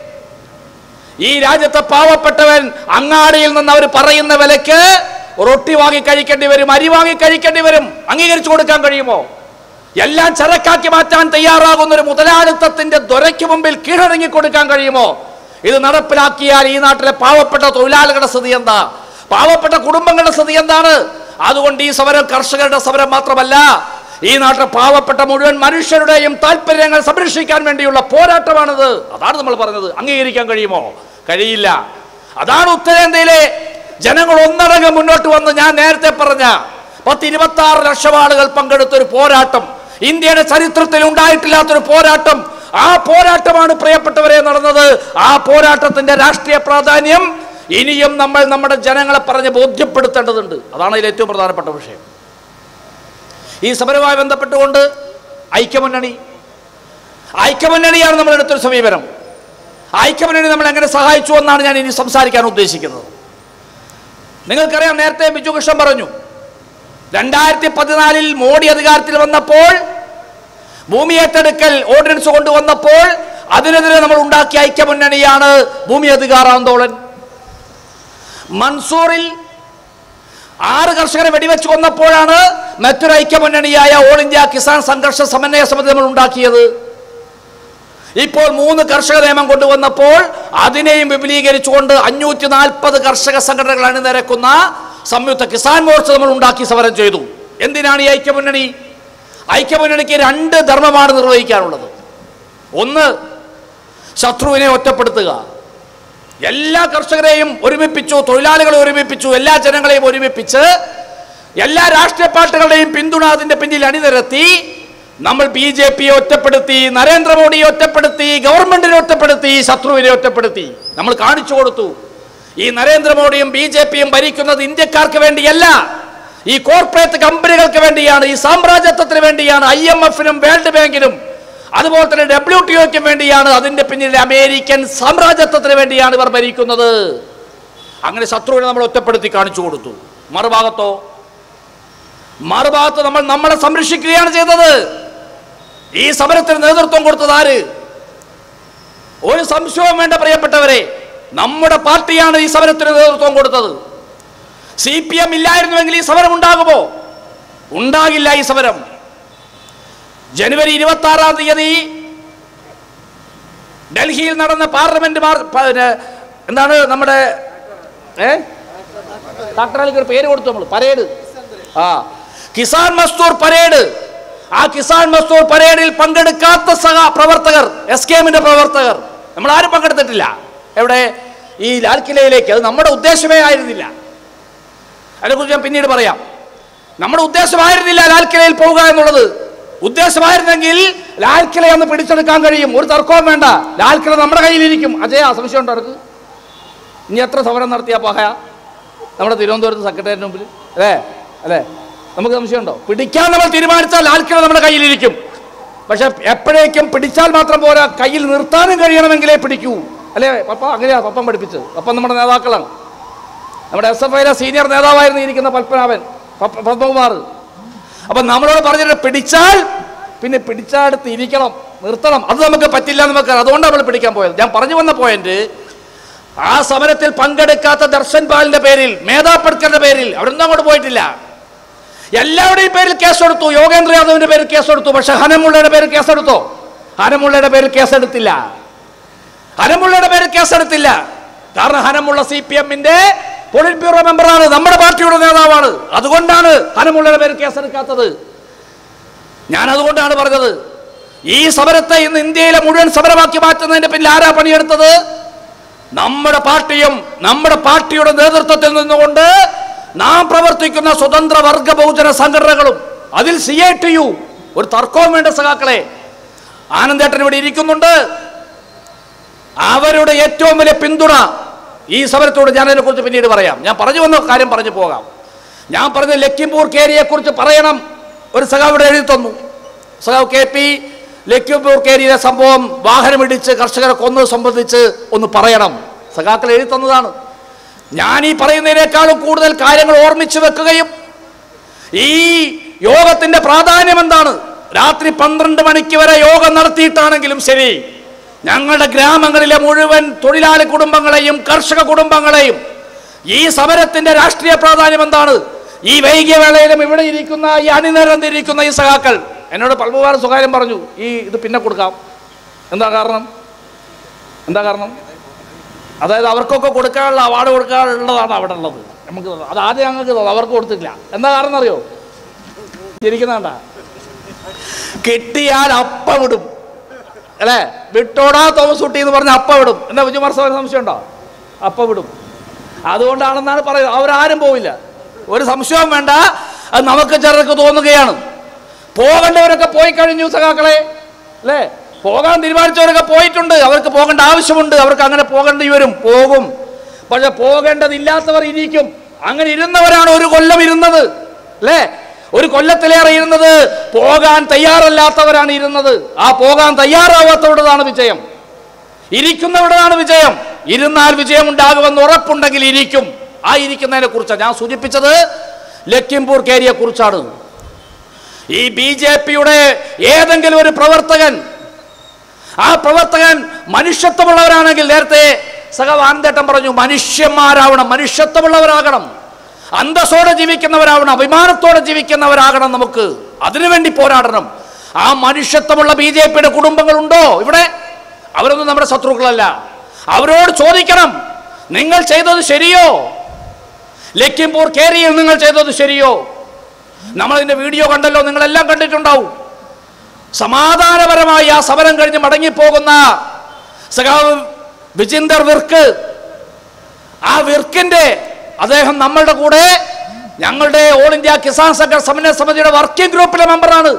ഈ രാജ്യത്തെ പാവപ്പെട്ടവൻ അങ്ങാടിയിൽ നിന്ന് അവർ പറയുന്ന വിലക്ക് റൊട്ടി വാങ്ങി കഴിക്കേണ്ടി വരും അരി വാങ്ങി കഴിക്കേണ്ടി വരും അംഗീകരിച്ചു കൊടുക്കാൻ കഴിയുമോ എല്ലാം ചരക്കാക്കി മാറ്റാൻ തയ്യാറാകുന്ന ഒരു മുതലാളിത്തത്തിന്റെ ദൊരയ്ക്ക് മുമ്പിൽ കീഴടങ്ങി കൊടുക്കാൻ കഴിയുമോ ഇത് നടപ്പിലാക്കിയാൽ ഈ നാട്ടിലെ പാവപ്പെട്ട തൊഴിലാളികളുടെ സ്ഥിതി എന്താ പാവപ്പെട്ട കുടുംബങ്ങളുടെ സ്ഥിതി എന്താണ് അതുകൊണ്ട് ഈ സമരം കർഷകരുടെ സമരം മാത്രമല്ല ഈ നാട്ടിലെ പാവപ്പെട്ട മുഴുവൻ മനുഷ്യരുടെയും താല്പര്യങ്ങൾ സംരക്ഷിക്കാൻ വേണ്ടിയുള്ള പോരാട്ടമാണിത് അതാണ് നമ്മൾ പറഞ്ഞത് അംഗീകരിക്കാൻ കഴിയുമോ കഴിയില്ല അതാണ് ഉത്തരേന്ത്യയിലെ ജനങ്ങൾ ഒന്നടങ്കം മുന്നോട്ട് വന്ന് ഞാൻ നേരത്തെ പറഞ്ഞ പത്ത് ഇരുപത്തി ആറ് ലക്ഷം ആളുകൾ പങ്കെടുത്ത ഒരു പോരാട്ടം ഇന്ത്യയുടെ ചരിത്രത്തിൽ ഉണ്ടായിട്ടില്ലാത്തൊരു പോരാട്ടം ആ പോരാട്ടമാണ് പ്രിയപ്പെട്ടവരെ നടന്നത് ആ പോരാട്ടത്തിന്റെ രാഷ്ട്രീയ പ്രാധാന്യം ഇനിയും നമ്മൾ നമ്മുടെ ജനങ്ങളെ പറഞ്ഞ് ബോധ്യപ്പെടുത്തേണ്ടതുണ്ട് അതാണ് അതിൽ ഏറ്റവും പ്രധാനപ്പെട്ട വിഷയം ഈ സമരവുമായി ബന്ധപ്പെട്ടുകൊണ്ട് ഐക്യമുന്നണി ഐക്യമുന്നണിയാണ് നമ്മൾ എടുത്തൊരു സമീപനം ഐക്യമുന്നണി നമ്മൾ എങ്ങനെ സഹായിച്ചു എന്നാണ് ഞാൻ ഇനി സംസാരിക്കാൻ ഉദ്ദേശിക്കുന്നത് നിങ്ങൾക്കറിയാം നേരത്തെ ബിജു കൃഷ്ണൻ പറഞ്ഞു രണ്ടായിരത്തി പതിനാലിൽ മോഡി അധികാരത്തിൽ വന്നപ്പോൾ ഭൂമി ഏറ്റെടുക്കൽ ഓർഡിനൻസ് കൊണ്ടുവന്നപ്പോൾ അതിനെതിരെ നമ്മൾ ഉണ്ടാക്കിയ ഐക്യമുന്നണിയാണ് ഭൂമി അധികാര ആന്തോളൻ മൻസൂറിൽ ആറ് കർഷകരെ വെടിവെച്ച് കൊന്നപ്പോഴാണ് മറ്റൊരു ഐക്യമുന്നണിയായ ഓൾ ഇന്ത്യ കിസാൻ സംഘർഷ സമന്വയ സമിതി നമ്മൾ ഉണ്ടാക്കിയത് ഇപ്പോൾ മൂന്ന് കർഷക നിയമം കൊണ്ടുവന്നപ്പോൾ അതിനെയും വിപുലീകരിച്ചുകൊണ്ട് അഞ്ഞൂറ്റി നാൽപ്പത് കർഷക സംഘടനകൾ അണിനിരക്കുന്ന സംയുക്ത കിസാൻ മോർച്ച നമ്മൾ ഉണ്ടാക്കി സമരം ചെയ്തു എന്തിനാണ് ഈ ഐക്യമുന്നണി ഐക്യമുന്നണിക്ക് രണ്ട് ധർമ്മമാണ് നിർവഹിക്കാനുള്ളത് ഒന്ന് ശത്രുവിനെ ഒറ്റപ്പെടുത്തുക എല്ലാ കർഷകരെയും ഒരുമിപ്പിച്ചു തൊഴിലാളികളെ ഒരുമിപ്പിച്ചു എല്ലാ ജനങ്ങളെയും ഒരുമിപ്പിച്ച് എല്ലാ രാഷ്ട്രീയ പാർട്ടികളുടെയും പിന്തുണ അതിന്റെ പിന്നിൽ അണിനിരത്തി നമ്മൾ ബി ജെ പിയെ ഒറ്റപ്പെടുത്തി നരേന്ദ്രമോദിയെ ഒറ്റപ്പെടുത്തി ഗവൺമെന്റിനെ ഒറ്റപ്പെടുത്തി ശത്രുവിനെ ഒറ്റപ്പെടുത്തി നമ്മൾ കാണിച്ചു കൊടുത്തു ഈ നരേന്ദ്രമോദിയും ബി ജെ പിയും ഭരിക്കുന്നത് ഇന്ത്യക്കാർക്ക് വേണ്ടിയല്ല ഈ കോർപ്പറേറ്റ് കമ്പനികൾക്ക് വേണ്ടിയാണ് ഈ സാമ്രാജ്യത്വത്തിന് വേണ്ടിയാണ് ഐ എം എഫിനും വേൾഡ് ബാങ്കിനും അതുപോലെ തന്നെ ഡബ്ല്യു ടി ഒക്കും വേണ്ടിയാണ് അതിന്റെ പിന്നിൽ അമേരിക്കൻ സാമ്രാജ്യത്വത്തിന് വേണ്ടിയാണ് ഇവർ ഭരിക്കുന്നത് അങ്ങനെ ശത്രുവിനെ നമ്മൾ ഒറ്റപ്പെടുത്തി കാണിച്ചു കൊടുത്തു മറുഭാഗത്തോ മറുഭാഗത്ത് നമ്മൾ നമ്മളെ സംരക്ഷിക്കുകയാണ് ചെയ്തത് ഈ സമരത്തിന് നേതൃത്വം കൊടുത്തത് ആര് ഒരു സംശയവും വേണ്ട പ്രിയപ്പെട്ടവരെ നമ്മുടെ പാർട്ടിയാണ് ഈ സമരത്തിന് നേതൃത്വം കൊടുത്തത് സി പി എം ഇല്ലായിരുന്നുവെങ്കിൽ ഈ സമരം ഉണ്ടാകുമോ ഉണ്ടാകില്ല ഈ സമരം ജനുവരി ഇരുപത്തി ആറാം തീയതി ഡൽഹിയിൽ നടന്ന പാർലമെന്റ് മാർ പ- പിന്നെ എന്താണ് നമ്മുടെ ഏ ഡോക്ടർ ഒരു പേര് കൊടുത്തു നമ്മൾ പരേഡ് ആ കിസാൻ മസ്തൂർ പരേഡ് ആ കിസാൻ മസ്തൂർ പരേഡിൽ പങ്കെടുക്കാത്ത സഹ പ്രവർത്തകർ എസ് കെ എമ്മിന്റെ പ്രവർത്തകർ നമ്മൾ ആരും പങ്കെടുത്തിട്ടില്ല എവിടെ ഈ ലാൽ കിലയിലേക്ക് അത് നമ്മുടെ ഉദ്ദേശമേ ആയിരുന്നില്ല അതിനെക്കുറിച്ച് ഞാൻ പിന്നീട് പറയാം നമ്മുടെ ഉദ്ദേശമായിരുന്നില്ല ലാൽ കിലയിൽ പോവുക എന്നുള്ളത് ഉദ്ദേശമായിരുന്നെങ്കിൽ ലാൽ കില ഒന്ന് പിടിച്ചെടുക്കാൻ കഴിയും ഒരു തർക്കവും വേണ്ട ലാൽ കില നമ്മുടെ കയ്യിലിരിക്കും അജയ സംശയം ഉണ്ടോ അവർക്ക് ഇനി എത്ര സമരം നടത്തിയ പഹയ നമ്മുടെ തിരുവനന്തപുരത്ത് സെക്രട്ടേറിയറ്റിന് മുമ്പിൽ അല്ലേ അല്ലേ നമുക്ക് സംശയമുണ്ടോ പിടിക്കാൻ നമ്മൾ തീരുമാനിച്ചാൽ ലാൽ കില നമ്മുടെ കയ്യിലിരിക്കും പക്ഷെ എപ്പോഴേക്കും പിടിച്ചാൽ മാത്രം പോരാ കയ്യിൽ നിർത്താനും കഴിയണമെങ്കിലേ പിടിക്കൂ അല്ലേ പപ്പ അങ്ങനെയാ പപ്പൻ പഠിപ്പിച്ചത് പപ്പൻ നമ്മുടെ നേതാക്കളാണ് നമ്മുടെ എസ് എഫ് ഐയിലെ സീനിയർ നേതാവായിരുന്നു ഇരിക്കുന്ന പത്മനാഭൻ പപ്പ- പത്മകുമാർ അപ്പം നമ്മളോട് പറഞ്ഞിട്ട് പിടിച്ചാൽ പിന്നെ പിടിച്ചടുത്ത് ഇരിക്കണം നിർത്തണം അത് നമുക്ക് പറ്റില്ല എന്ന് നമുക്ക് അതുകൊണ്ടാണ് നമ്മൾ പിടിക്കാൻ പോയത് ഞാൻ പറഞ്ഞു വന്ന പോയിന്റ് ആ സമരത്തിൽ പങ്കെടുക്കാത്ത ദർശൻ പാലിന്റെ പേരിൽ മേധാ പട്കറിന്റെ പേരിൽ അവരൊന്നും അങ്ങോട്ട് പോയിട്ടില്ല എല്ലാവരുടെയും പേരിൽ കേസെടുത്തു യോഗേന്ദ്ര യാദവിന്റെ പേരിൽ കേസെടുത്തു പക്ഷെ ഹനമുള്ളയുടെ പേരിൽ കേസെടുത്തോ ഹനമുള്ളയുടെ പേരിൽ കേസെടുത്തില്ല ഹനമുള്ളയുടെ പേരിൽ കേസെടുത്തില്ല കാരണം ഹനമുള്ള സി പി എമ്മിന്റെ പോളിറ്റ് ബ്യൂറോ മെമ്പറാണ് നമ്മുടെ പാർട്ടിയുടെ നേതാവാണ് അതുകൊണ്ടാണ് ഹനമുള്ളയുടെ പേരിൽ കേസെടുക്കാത്തത് ഞാൻ അതുകൊണ്ടാണ് പറഞ്ഞത് ഈ സമരത്തെ ഇന്ന് ഇന്ത്യയിലെ മുഴുവൻ സമരമാക്കി മാറ്റുന്നതിന്റെ പിന്നിൽ ആരാ പണിയെടുത്തത് നമ്മുടെ പാർട്ടിയും നമ്മുടെ പാർട്ടിയുടെ നേതൃത്വത്തിൽ നിന്നുകൊണ്ട് നാം പ്രവർത്തിക്കുന്ന സ്വതന്ത്ര വർഗ ബഹുജന സംഘടനകളും അതിൽ സി ഐ ടി യു ഒരു തർക്കവും വേണ്ട സഖാക്കളെ ആനന്ദേട്ടൻ ഇവിടെ ഇരിക്കുന്നുണ്ട് അവരുടെ ഏറ്റവും വലിയ പിന്തുണ ഈ സമരത്തോട് ഞാൻ അതിനെക്കുറിച്ച് പിന്നീട് പറയാം ഞാൻ പറഞ്ഞു വന്ന കാര്യം പറഞ്ഞു പോകാം ഞാൻ പറഞ്ഞ ലക്കിംപൂർ കേരിയെ കുറിച്ച് പറയണം ഒരു സഖാവ് ഇവിടെ എഴുതി തന്നു സഖാവ് കെ പി ലക്കിംപൂർ കേരിയിലെ സംഭവം വാഹനമിടിച്ച് കർഷകരെ കൊന്നത് സംബന്ധിച്ച് ഒന്ന് പറയണം സഖാക്കൾ എഴുതി തന്നതാണ് ഞാൻ ഈ പറയുന്നതിനേക്കാളും കൂടുതൽ കാര്യങ്ങൾ ഓർമ്മിച്ചു വെക്കുകയും ഈ യോഗത്തിന്റെ പ്രാധാന്യം എന്താണ് രാത്രി പന്ത്രണ്ട് മണിക്ക് വരെ യോഗം നടത്തിയിട്ടാണെങ്കിലും ശരി ഞങ്ങളുടെ ഗ്രാമങ്ങളിലെ മുഴുവൻ തൊഴിലാളി കുടുംബങ്ങളെയും കർഷക കുടുംബങ്ങളെയും ഈ സമരത്തിന്റെ രാഷ്ട്രീയ പ്രാധാന്യം എന്താണ് ഈ വൈകിയ വേളയിലും ഇവിടെ ഇരിക്കുന്ന ഈ അണിനിരന്നിരിക്കുന്ന ഈ സഖാക്കൾ എന്നോട് പൽമുവാർ സ്വകാര്യം പറഞ്ഞു ഈ ഇത് പിന്നെ കൊടുക്കാം എന്താ കാരണം എന്താ കാരണം അതായത് അവർക്കൊക്കെ കൊടുക്കാനുള്ള അവാർഡ് കൊടുക്കാനുള്ളതാണ് അവിടെ ഉള്ളത് നമുക്ക് തോന്നുന്നു. അത് ആദ്യം ഞങ്ങൾക്ക് തോന്നും അവർക്ക് കൊടുത്തില്ല എന്താ കാരണം അറിയോ ഇരിക്കുന്നണ്ട കിട്ടിയാൽ അപ്പ വിടും അല്ലേ വിട്ടോടാ തോമസ് കുട്ടി എന്ന് പറഞ്ഞ അപ്പ വിടും എന്താ വിജയകുമാർ സാറിന് സംശയം ഉണ്ടോ അപ്പ വിടും അതുകൊണ്ടാണെന്നാണ് പറയുന്നത് അവരാരും പോവില്ല ഒരു സംശയവും വേണ്ട അത് നമുക്ക് ചിലർക്ക് തോന്നുകയാണ് പോകേണ്ടവരൊക്കെ പോയി കഴിഞ്ഞു സഖാക്കളെ അല്ലേ പോകാൻ തീരുമാനിച്ചവരൊക്കെ പോയിട്ടുണ്ട് അവർക്ക് പോകേണ്ട ആവശ്യമുണ്ട് അവർക്ക് അങ്ങനെ പോകേണ്ടി വരും പോകും പക്ഷെ പോകേണ്ടതില്ലാത്തവർ ഇരിക്കും അങ്ങനെ ഇരുന്നവരാണ് ഒരു കൊല്ലം ഇരുന്നത് അല്ലേ ഒരു കൊല്ലത്തിലേറെ ഇരുന്നത് പോകാൻ തയ്യാറല്ലാത്തവരാണ് ഇരുന്നത് ആ പോകാൻ തയ്യാറാവാത്തവരുടേതാണ് വിജയം ഇരിക്കുന്നവരുടേതാണ് വിജയം ഇരുന്നാൽ വിജയം ഉണ്ടാകുമെന്ന് ഉറപ്പുണ്ടെങ്കിൽ ഇരിക്കും ആ ഇരിക്കുന്നതിനെ കുറിച്ചാണ് ഞാൻ സൂചിപ്പിച്ചത് ലഖിംപൂർ കേരിയെ കുറിച്ചാണ് ഈ ബി ജെ പിയുടെ ഏതെങ്കിലും ഒരു പ്രവർത്തകൻ ആ പ്രവർത്തകൻ മനുഷ്യത്വമുള്ളവരാണെങ്കിൽ നേരത്തെ സഹവാനന്ദേട്ടൻ പറഞ്ഞു മനുഷ്യന്മാരാവണം മനുഷ്യത്വമുള്ളവരാകണം അന്തസ്സോടെ ജീവിക്കുന്നവരാവണം അഭിമാനത്തോടെ ജീവിക്കുന്നവരാകണം നമുക്ക് അതിനുവേണ്ടി പോരാടണം ആ മനുഷ്യത്വമുള്ള ബി ജെ പിയുടെ കുടുംബങ്ങളുണ്ടോ ഇവിടെ അവരൊന്നും നമ്മുടെ ശത്രുക്കളല്ല അവരോട് ചോദിക്കണം നിങ്ങൾ ചെയ്തത് ശരിയോ ലഖിംപൂർ കേരിയിൽ നിങ്ങൾ ചെയ്തത് ശരിയോ നമ്മളതിന്റെ വീഡിയോ കണ്ടല്ലോ നിങ്ങളെല്ലാം കണ്ടിട്ടുണ്ടാവും സമാധാനപരമായി ആ സമരം കഴിഞ്ഞ് മടങ്ങിപ്പോകുന്ന സഖാവ് വിജിന്ദർ വിർക്ക് ആ വിർക്കിന്റെ അദ്ദേഹം നമ്മളുടെ കൂടെ ഞങ്ങളുടെ ഓൾ ഇന്ത്യ കിസാൻ സംഘ സമന്വയ സമിതിയുടെ വർക്കിംഗ് ഗ്രൂപ്പിലെ മെമ്പറാണ്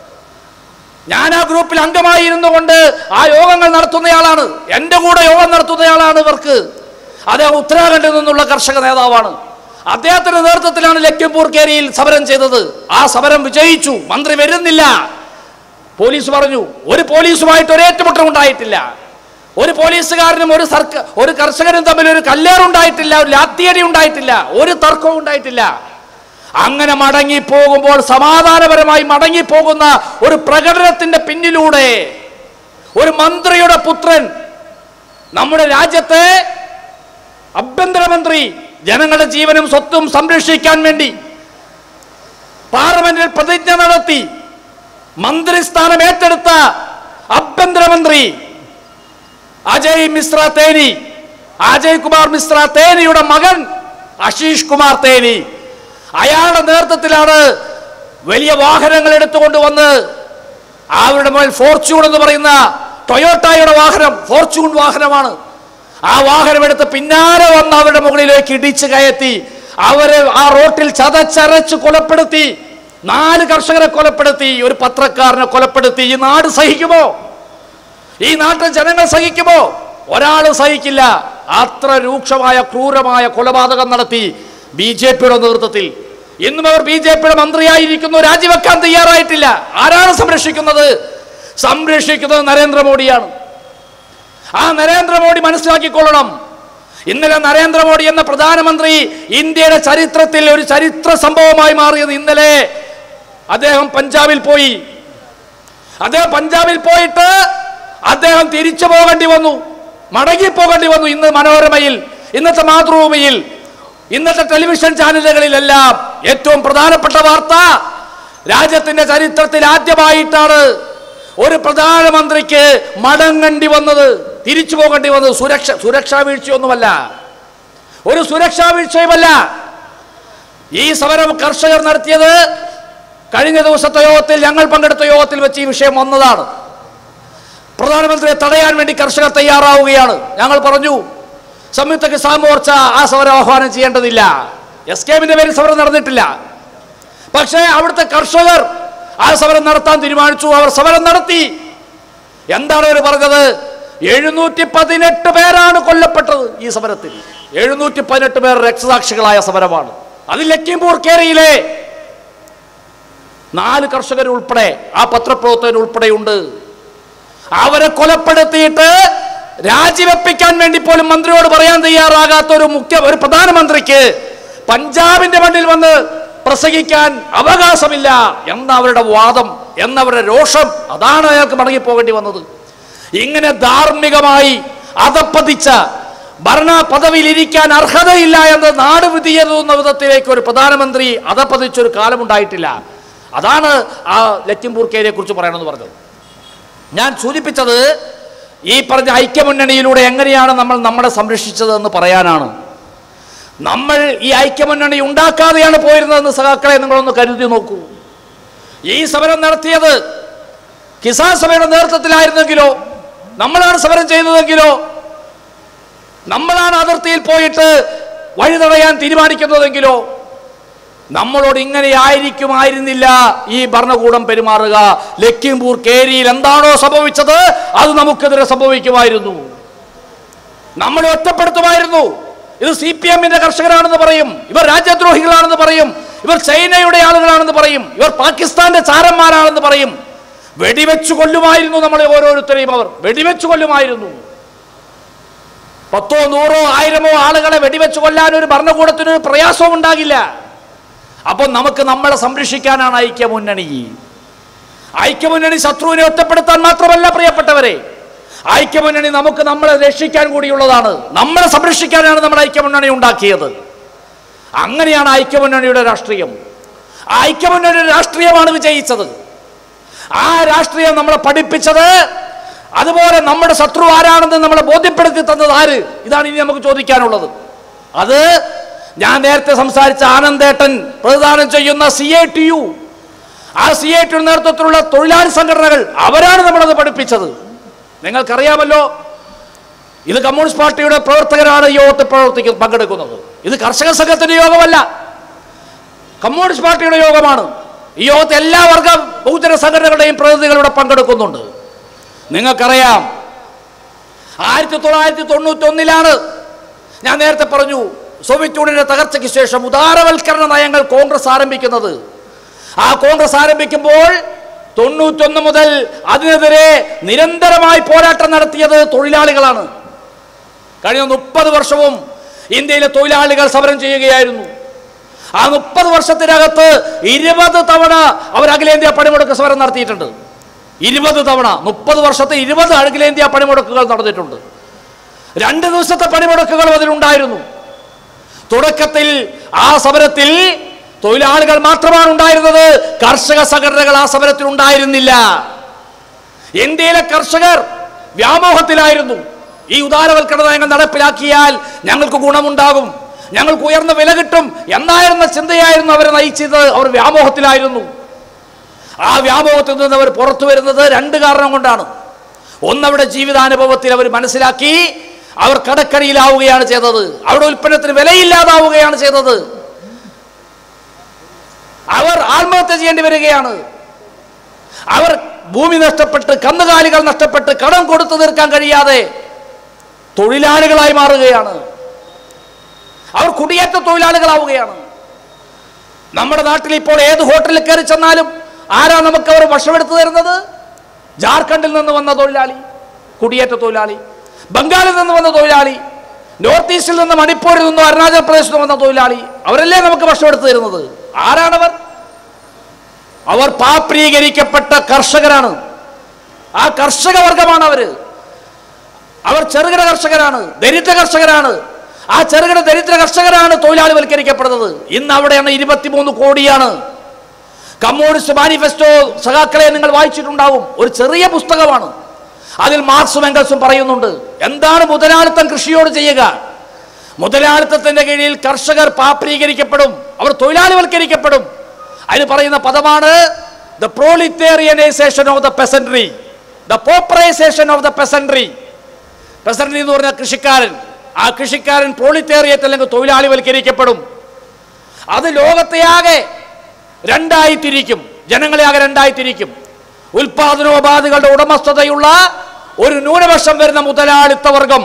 ഞാൻ ആ ഗ്രൂപ്പിൽ അംഗമായി ഇരുന്നു കൊണ്ട് ആ യോഗങ്ങൾ നടത്തുന്നയാളാണ് എൻ്റെ കൂടെ യോഗം നടത്തുന്നയാളാണ് ഇവർക്ക് അദ്ദേഹം ഉത്തരാഖണ്ഡിൽ നിന്നുള്ള കർഷക നേതാവാണ് അദ്ദേഹത്തിന്റെ നേതൃത്വത്തിലാണ് ലഖിംപൂർ കേരിയിൽ സമരം ചെയ്തത് ആ സമരം വിജയിച്ചു മന്ത്രി വരുന്നില്ല പോലീസ് പറഞ്ഞു ഒരു പോലീസുമായിട്ട് ഒരു ഏറ്റുമുട്ടൽ ഉണ്ടായിട്ടില്ല ഒരു പോലീസുകാരനും ഒരു സർക്കാർ ഒരു കർഷകനും തമ്മിൽ ഒരു കല്ലേറുണ്ടായിട്ടില്ല ഒരു ലാത്തിയടി ഉണ്ടായിട്ടില്ല ഒരു തർക്കവും ഉണ്ടായിട്ടില്ല അങ്ങനെ മടങ്ങി പോകുമ്പോൾ സമാധാനപരമായി മടങ്ങി പോകുന്ന ഒരു പ്രകടനത്തിന്റെ പിന്നിലൂടെ ഒരു മന്ത്രിയുടെ പുത്രൻ നമ്മുടെ രാജ്യത്തെ ആഭ്യന്തരമന്ത്രി ജനങ്ങളുടെ ജീവനും സ്വത്തും സംരക്ഷിക്കാൻ വേണ്ടി പാർലമെന്റിൽ പ്രതിജ്ഞ നടത്തി മന്ത്രിസ്ഥാനം ഏറ്റെടുത്ത ആഭ്യന്തരമന്ത്രി അജയ് മിശ്ര തേനി അജയ് കുമാർ മിശ്ര തേനിയുടെ മകൻ ആശീഷ് കുമാർ തേനി അയാളുടെ നേതൃത്വത്തിലാണ് വലിയ വാഹനങ്ങൾ എടുത്തുകൊണ്ട് വന്ന് അവരുടെ മേൽ ഫോർച്യൂൺ എന്ന് പറയുന്ന ടൊയോട്ടയുടെ വാഹനം ഫോർച്യൂൺ വാഹനമാണ് ആ വാഹനം എടുത്ത് പിന്നാലെ വന്ന് അവരുടെ മുകളിലേക്ക് ഇടിച്ചു കയറ്റി അവരെ ആ റോട്ടിൽ ചതച്ചരച്ച് കൊലപ്പെടുത്തി നാല് കർഷകരെ കൊലപ്പെടുത്തി ഒരു പത്രക്കാരനെ കൊലപ്പെടുത്തി ഈ നാട് സഹിക്കുമോ ഈ നാട്ടിൽ ജനങ്ങൾ സഹിക്കുമോ ഒരാൾ സഹിക്കില്ല അത്ര രൂക്ഷമായ ക്രൂരമായ കൊലപാതകം നടത്തി ബി ജെ പിയുടെ നേതൃത്വത്തിൽ ഇന്നും അവർ ബി ജെ പിയുടെ മന്ത്രിയായിരിക്കുന്നു രാജിവെക്കാൻ തയ്യാറായിട്ടില്ല ആരാണ് സംരക്ഷിക്കുന്നത് സംരക്ഷിക്കുന്നത് നരേന്ദ്രമോദിയാണ് ആ നരേന്ദ്രമോദി മനസ്സിലാക്കിക്കൊള്ളണം ഇന്നലെ നരേന്ദ്രമോദി എന്ന പ്രധാനമന്ത്രി ഇന്ത്യയുടെ ചരിത്രത്തിൽ ഒരു ചരിത്ര സംഭവമായി മാറിയത് ഇന്നലെ അദ്ദേഹം പഞ്ചാബിൽ പോയി അദ്ദേഹം പഞ്ചാബിൽ പോയിട്ട് അദ്ദേഹം തിരിച്ചു പോകേണ്ടി വന്നു മടങ്ങി പോകേണ്ടി വന്നു ഇന്ന് മനോരമയിൽ ഇന്നത്തെ മാതൃഭൂമിയിൽ ഇന്നത്തെ ടെലിവിഷൻ ചാനലുകളിലെല്ലാം ഏറ്റവും പ്രധാനപ്പെട്ട വാർത്ത രാജ്യത്തിന്റെ ചരിത്രത്തിൽ ആദ്യമായിട്ടാണ് ഒരു പ്രധാനമന്ത്രിക്ക് മടങ്ങേണ്ടി വന്നത് തിരിച്ചു പോകേണ്ടി വന്നത് സുരക്ഷ സുരക്ഷാ വീഴ്ചയൊന്നുമല്ല ഒരു സുരക്ഷാ വീഴ്ചയുമല്ല ഈ സമരം കർഷകർ നടത്തിയത് കഴിഞ്ഞ ദിവസത്തെ യോഗത്തിൽ ഞങ്ങൾ പങ്കെടുത്ത യോഗത്തിൽ വെച്ച് ഈ വിഷയം വന്നതാണ് പ്രധാനമന്ത്രിയെ തടയാൻ വേണ്ടി കർഷകർ തയ്യാറാവുകയാണ് ഞങ്ങൾ പറഞ്ഞു സംയുക്ത കിസാൻ മോർച്ച ആ സമരം ആഹ്വാനം ചെയ്യേണ്ടതില്ല എസ് കെ എമ്മിന്റെ പേരിൽ സമരം നടന്നിട്ടില്ല പക്ഷേ അവിടുത്തെ കർഷകർ ആ സമരം നടത്താൻ തീരുമാനിച്ചു അവർ സമരം നടത്തി എന്താണ് അവർ പറഞ്ഞത് എഴുന്നൂറ്റി പതിനെട്ട് പേരാണ് കൊല്ലപ്പെട്ടത് ഈ സമരത്തിൽ എഴുന്നൂറ്റി പതിനെട്ട് പേർ രക്തസാക്ഷികളായ സമരമാണ് അത് ലക്കിംപൂർ കേരയിലെ നാല് കർഷകർ ഉൾപ്പെടെ ആ പത്രപ്രവർത്തകർ ഉൾപ്പെടെയുണ്ട് അവരെ കൊലപ്പെടുത്തിയിട്ട് രാജിവെപ്പിക്കാൻ വേണ്ടി പോലും മന്ത്രിയോട് പറയാൻ തയ്യാറാകാത്ത ഒരു മുഖ്യ ഒരു പ്രധാനമന്ത്രിക്ക് പഞ്ചാബിന്റെ മണ്ണിൽ വന്ന് പ്രസംഗിക്കാൻ അവകാശമില്ല എന്ന അവരുടെ വാദം എന്നവരുടെ രോഷം അതാണ് അയാൾക്ക് മടങ്ങിപ്പോകേണ്ടി വന്നത് ഇങ്ങനെ ധാർമ്മികമായി അധപ്പതിച്ച ഭരണ പദവിയിൽ ഇരിക്കാൻ അർഹതയില്ല എന്ന് നാട് വിധിയെഴുതുന്ന വിധത്തിലേക്ക് ഒരു പ്രധാനമന്ത്രി അധപ്പതിച്ചൊരു കാലമുണ്ടായിട്ടില്ല അതാണ് ആ ലക്കിംപൂർ കേരിയെ കുറിച്ച് പറയണമെന്ന് പറഞ്ഞത് ഞാൻ സൂചിപ്പിച്ചത് ഈ പറഞ്ഞ ഐക്യമുന്നണിയിലൂടെ എങ്ങനെയാണ് നമ്മൾ നമ്മളെ സംരക്ഷിച്ചത് എന്ന് പറയാനാണ് നമ്മൾ ഈ ഐക്യമുന്നണി ഉണ്ടാക്കാതെയാണ് പോയിരുന്നതെന്ന് സഖാക്കളെ നിങ്ങളൊന്ന് കരുതി നോക്കൂ ഈ സമരം നടത്തിയത് കിസാൻ സഭയുടെ നേതൃത്വത്തിലായിരുന്നെങ്കിലോ നമ്മളാണ് സമരം ചെയ്തതെങ്കിലോ നമ്മളാണ് അതിർത്തിയിൽ പോയിട്ട് വഴി തടയാൻ തീരുമാനിക്കുന്നതെങ്കിലോ നമ്മളോട് ഇങ്ങനെ ആയിരിക്കുമായിരുന്നില്ല ഈ ഭരണകൂടം പെരുമാറുക ലക്കിംപൂർ കേരിയിൽ എന്താണോ സംഭവിച്ചത് അത് നമുക്കെതിരെ സംഭവിക്കുമായിരുന്നു നമ്മളെ ഒറ്റപ്പെടുത്തുമായിരുന്നു ഇത് സി പി എമ്മിന്റെ കർഷകരാണെന്ന് പറയും ഇവർ രാജ്യദ്രോഹികളാണെന്ന് പറയും ഇവർ ചൈനയുടെ ആളുകളാണെന്ന് പറയും ഇവർ പാകിസ്ഥാന്റെ ചാരന്മാരാണെന്ന് പറയും വെടിവെച്ചു കൊല്ലുമായിരുന്നു നമ്മളെ ഓരോരുത്തരെയും അവർ വെടിവെച്ചു കൊല്ലുമായിരുന്നു പത്തോ നൂറോ ആയിരമോ ആളുകളെ വെടിവെച്ച് കൊല്ലാൻ ഒരു ഭരണകൂടത്തിന് ഒരു പ്രയാസവും ഉണ്ടാകില്ല അപ്പോൾ നമുക്ക് നമ്മളെ സംരക്ഷിക്കാനാണ് ഐക്യമുന്നണി ഐക്യമുന്നണി ശത്രുവിനെ ഒറ്റപ്പെടുത്താൻ മാത്രമല്ല പ്രിയപ്പെട്ടവരെ ഐക്യമുന്നണി നമുക്ക് നമ്മളെ രക്ഷിക്കാൻ കൂടിയുള്ളതാണ് നമ്മളെ സംരക്ഷിക്കാനാണ് നമ്മൾ ഐക്യമുന്നണി ഉണ്ടാക്കിയത് അങ്ങനെയാണ് ഐക്യമുന്നണിയുടെ രാഷ്ട്രീയം ആ ഐക്യമുന്നണിയുടെ രാഷ്ട്രീയമാണ് വിജയിച്ചത് ആ രാഷ്ട്രീയം നമ്മളെ പഠിപ്പിച്ചത് അതുപോലെ നമ്മുടെ ശത്രു ആരാണെന്ന് നമ്മളെ ബോധ്യപ്പെടുത്തി തന്നത് ആര് ഇതാണ് ഇനി നമുക്ക് ചോദിക്കാനുള്ളത് അത് ഞാൻ നേരത്തെ സംസാരിച്ച ആനന്ദേട്ടൻ പ്രതിദാനം ചെയ്യുന്ന സി എ ടി യു ആ സി എ ടി നേതൃത്വത്തിലുള്ള തൊഴിലാളി സംഘടനകൾ അവരാണ് നമ്മളത് പഠിപ്പിച്ചത് നിങ്ങൾക്കറിയാമല്ലോ ഇത് കമ്മ്യൂണിസ്റ്റ് പാർട്ടിയുടെ പ്രവർത്തകരാണ് ഈ യോഗത്തിൽ പ്രവർത്തിക്കുന്ന പങ്കെടുക്കുന്നത് ഇത് കർഷക സംഘത്തിന്റെ യോഗമല്ല കമ്മ്യൂണിസ്റ്റ് പാർട്ടിയുടെ യോഗമാണ് ഈ യോഗത്തിൽ എല്ലാ വർഗ ബഹുജന സംഘടനകളുടെയും പ്രതിനിധികൾ ഇവിടെ പങ്കെടുക്കുന്നുണ്ട് നിങ്ങൾക്കറിയാം ആയിരത്തി തൊള്ളായിരത്തി തൊണ്ണൂറ്റി ഒന്നിലാണ് ഞാൻ നേരത്തെ പറഞ്ഞു സോവിയറ്റ് യൂണിയന്റെ തകർച്ചയ്ക്ക് ശേഷം ഉദാരവൽക്കരണ നയങ്ങൾ കോൺഗ്രസ് ആരംഭിക്കുന്നത് ആ കോൺഗ്രസ് ആരംഭിക്കുമ്പോൾ തൊണ്ണൂറ്റൊന്ന് മുതൽ അതിനെതിരെ നിരന്തരമായി പോരാട്ടം നടത്തിയത് തൊഴിലാളികളാണ് കഴിഞ്ഞ മുപ്പത് വർഷവും ഇന്ത്യയിലെ തൊഴിലാളികൾ സമരം ചെയ്യുകയായിരുന്നു ആ മുപ്പത് വർഷത്തിനകത്ത് ഇരുപത് തവണ അവർ അഖിലേന്ത്യാ പണിമുടക്ക് സമരം നടത്തിയിട്ടുണ്ട് ഇരുപത് തവണ മുപ്പത് വർഷത്തെ ഇരുപത് അഖിലേന്ത്യാ പണിമുടക്കുകൾ നടന്നിട്ടുണ്ട് രണ്ട് ദിവസത്തെ പണിമുടക്കുകളും അതിലുണ്ടായിരുന്നു തുടക്കത്തിൽ ആ സമരത്തിൽ തൊഴിലാളികൾ മാത്രമാണ് ഉണ്ടായിരുന്നത് കർഷക സംഘടനകൾ ആ സമരത്തിൽ ഉണ്ടായിരുന്നില്ല ഇന്ത്യയിലെ കർഷകർ വ്യാമോഹത്തിലായിരുന്നു ഈ ഉദാരവൽക്കരണ നയങ്ങൾ നടപ്പിലാക്കിയാൽ ഞങ്ങൾക്ക് ഗുണമുണ്ടാകും ഞങ്ങൾക്ക് ഉയർന്ന വില കിട്ടും എന്നായിരുന്ന ചിന്തയായിരുന്നു അവരെ നയിച്ചത് അവർ വ്യാമോഹത്തിലായിരുന്നു ആ വ്യാമോഹത്തിൽ നിന്ന് അവർ പുറത്തു വരുന്നത് രണ്ട് കാരണം കൊണ്ടാണ് ഒന്നവരുടെ ജീവിതാനുഭവത്തിൽ അവർ മനസ്സിലാക്കി അവർ കടക്കടിയിലാവുകയാണ് ചെയ്തത് അവരുടെ ഉൽപ്പന്നത്തിന് വിലയില്ലാതാവുകയാണ് ചെയ്തത് അവർ ആത്മഹത്യ ചെയ്യേണ്ടി വരികയാണ് അവർ ഭൂമി നഷ്ടപ്പെട്ട് കന്നുകാലികൾ നഷ്ടപ്പെട്ട് കടം കൊടുത്തു തീർക്കാൻ കഴിയാതെ തൊഴിലാളികളായി മാറുകയാണ് അവർ കുടിയേറ്റ തൊഴിലാളികളാവുകയാണ് നമ്മുടെ നാട്ടിൽ ഇപ്പോൾ ഏത് ഹോട്ടലിൽ കയറി ചെന്നാലും ആരാ നമുക്ക് അവർ ഭക്ഷണമെടുത്ത് തരുന്നത് ജാർഖണ്ഡിൽ നിന്ന് വന്ന തൊഴിലാളി കുടിയേറ്റ തൊഴിലാളി ബംഗാളിൽ നിന്ന് വന്ന തൊഴിലാളി നോർത്ത് ഈസ്റ്റിൽ നിന്ന് മണിപ്പൂരിൽ നിന്നോ അരുണാചൽ പ്രദേശിൽ നിന്ന് വന്ന തൊഴിലാളി അവരല്ലേ നമുക്ക് ഭക്ഷണം എടുത്തു തരുന്നത് ആരാണവർ അവർ പാപ്രീകരിക്കപ്പെട്ട കർഷകരാണ് ആ കർഷക വർഗമാണ് അവര് അവർ ചെറുകിട കർഷകരാണ് ദരിദ്ര കർഷകരാണ് ആ ചെറുകിട ദരിദ്ര കർഷകരാണ് തൊഴിലാളിവൽക്കരിക്കപ്പെടുന്നത് ഇന്ന് അവിടെയാണ് ഇരുപത്തിമൂന്ന് കോടിയാണ് കമ്മ്യൂണിസ്റ്റ് മാനിഫെസ്റ്റോ സഖാക്കളെ നിങ്ങൾ വായിച്ചിട്ടുണ്ടാവും ഒരു ചെറിയ പുസ്തകമാണ് അതിൽ മാർക്സും എംഗൽസും പറയുന്നുണ്ട് എന്താണ് മുതലാളിത്തം കൃഷിയോട് ചെയ്യുക മുതലാളിത്തത്തിന്റെ കീഴിൽ കർഷകർ പാപ്രീകരിക്കപ്പെടും അവർ തൊഴിലാളിവൽക്കരിക്കപ്പെടും അതിന് പറയുന്ന പദമാണ് the proletarianization of the peasantry the pauperization of the peasantry peasantry എന്ന് പറഞ്ഞാൽ കൃഷിക്കാരൻ ആ കൃഷിക്കാരൻ പ്രോളിറ്റേറിയറ്റ് അല്ലെങ്കിൽ തൊഴിലാളിവൽക്കരിക്കപ്പെടും അത് ലോകത്തെയാകെ രണ്ടായി തിരിക്കും ജനങ്ങളെ ആകെ രണ്ടായി തിരിക്കും ഉൽപാദനോപാധികളുടെ ഉടമസ്ഥതയുള്ള ഒരു ന്യൂനപക്ഷം വരുന്ന മുതലാളിത്ത വർഗം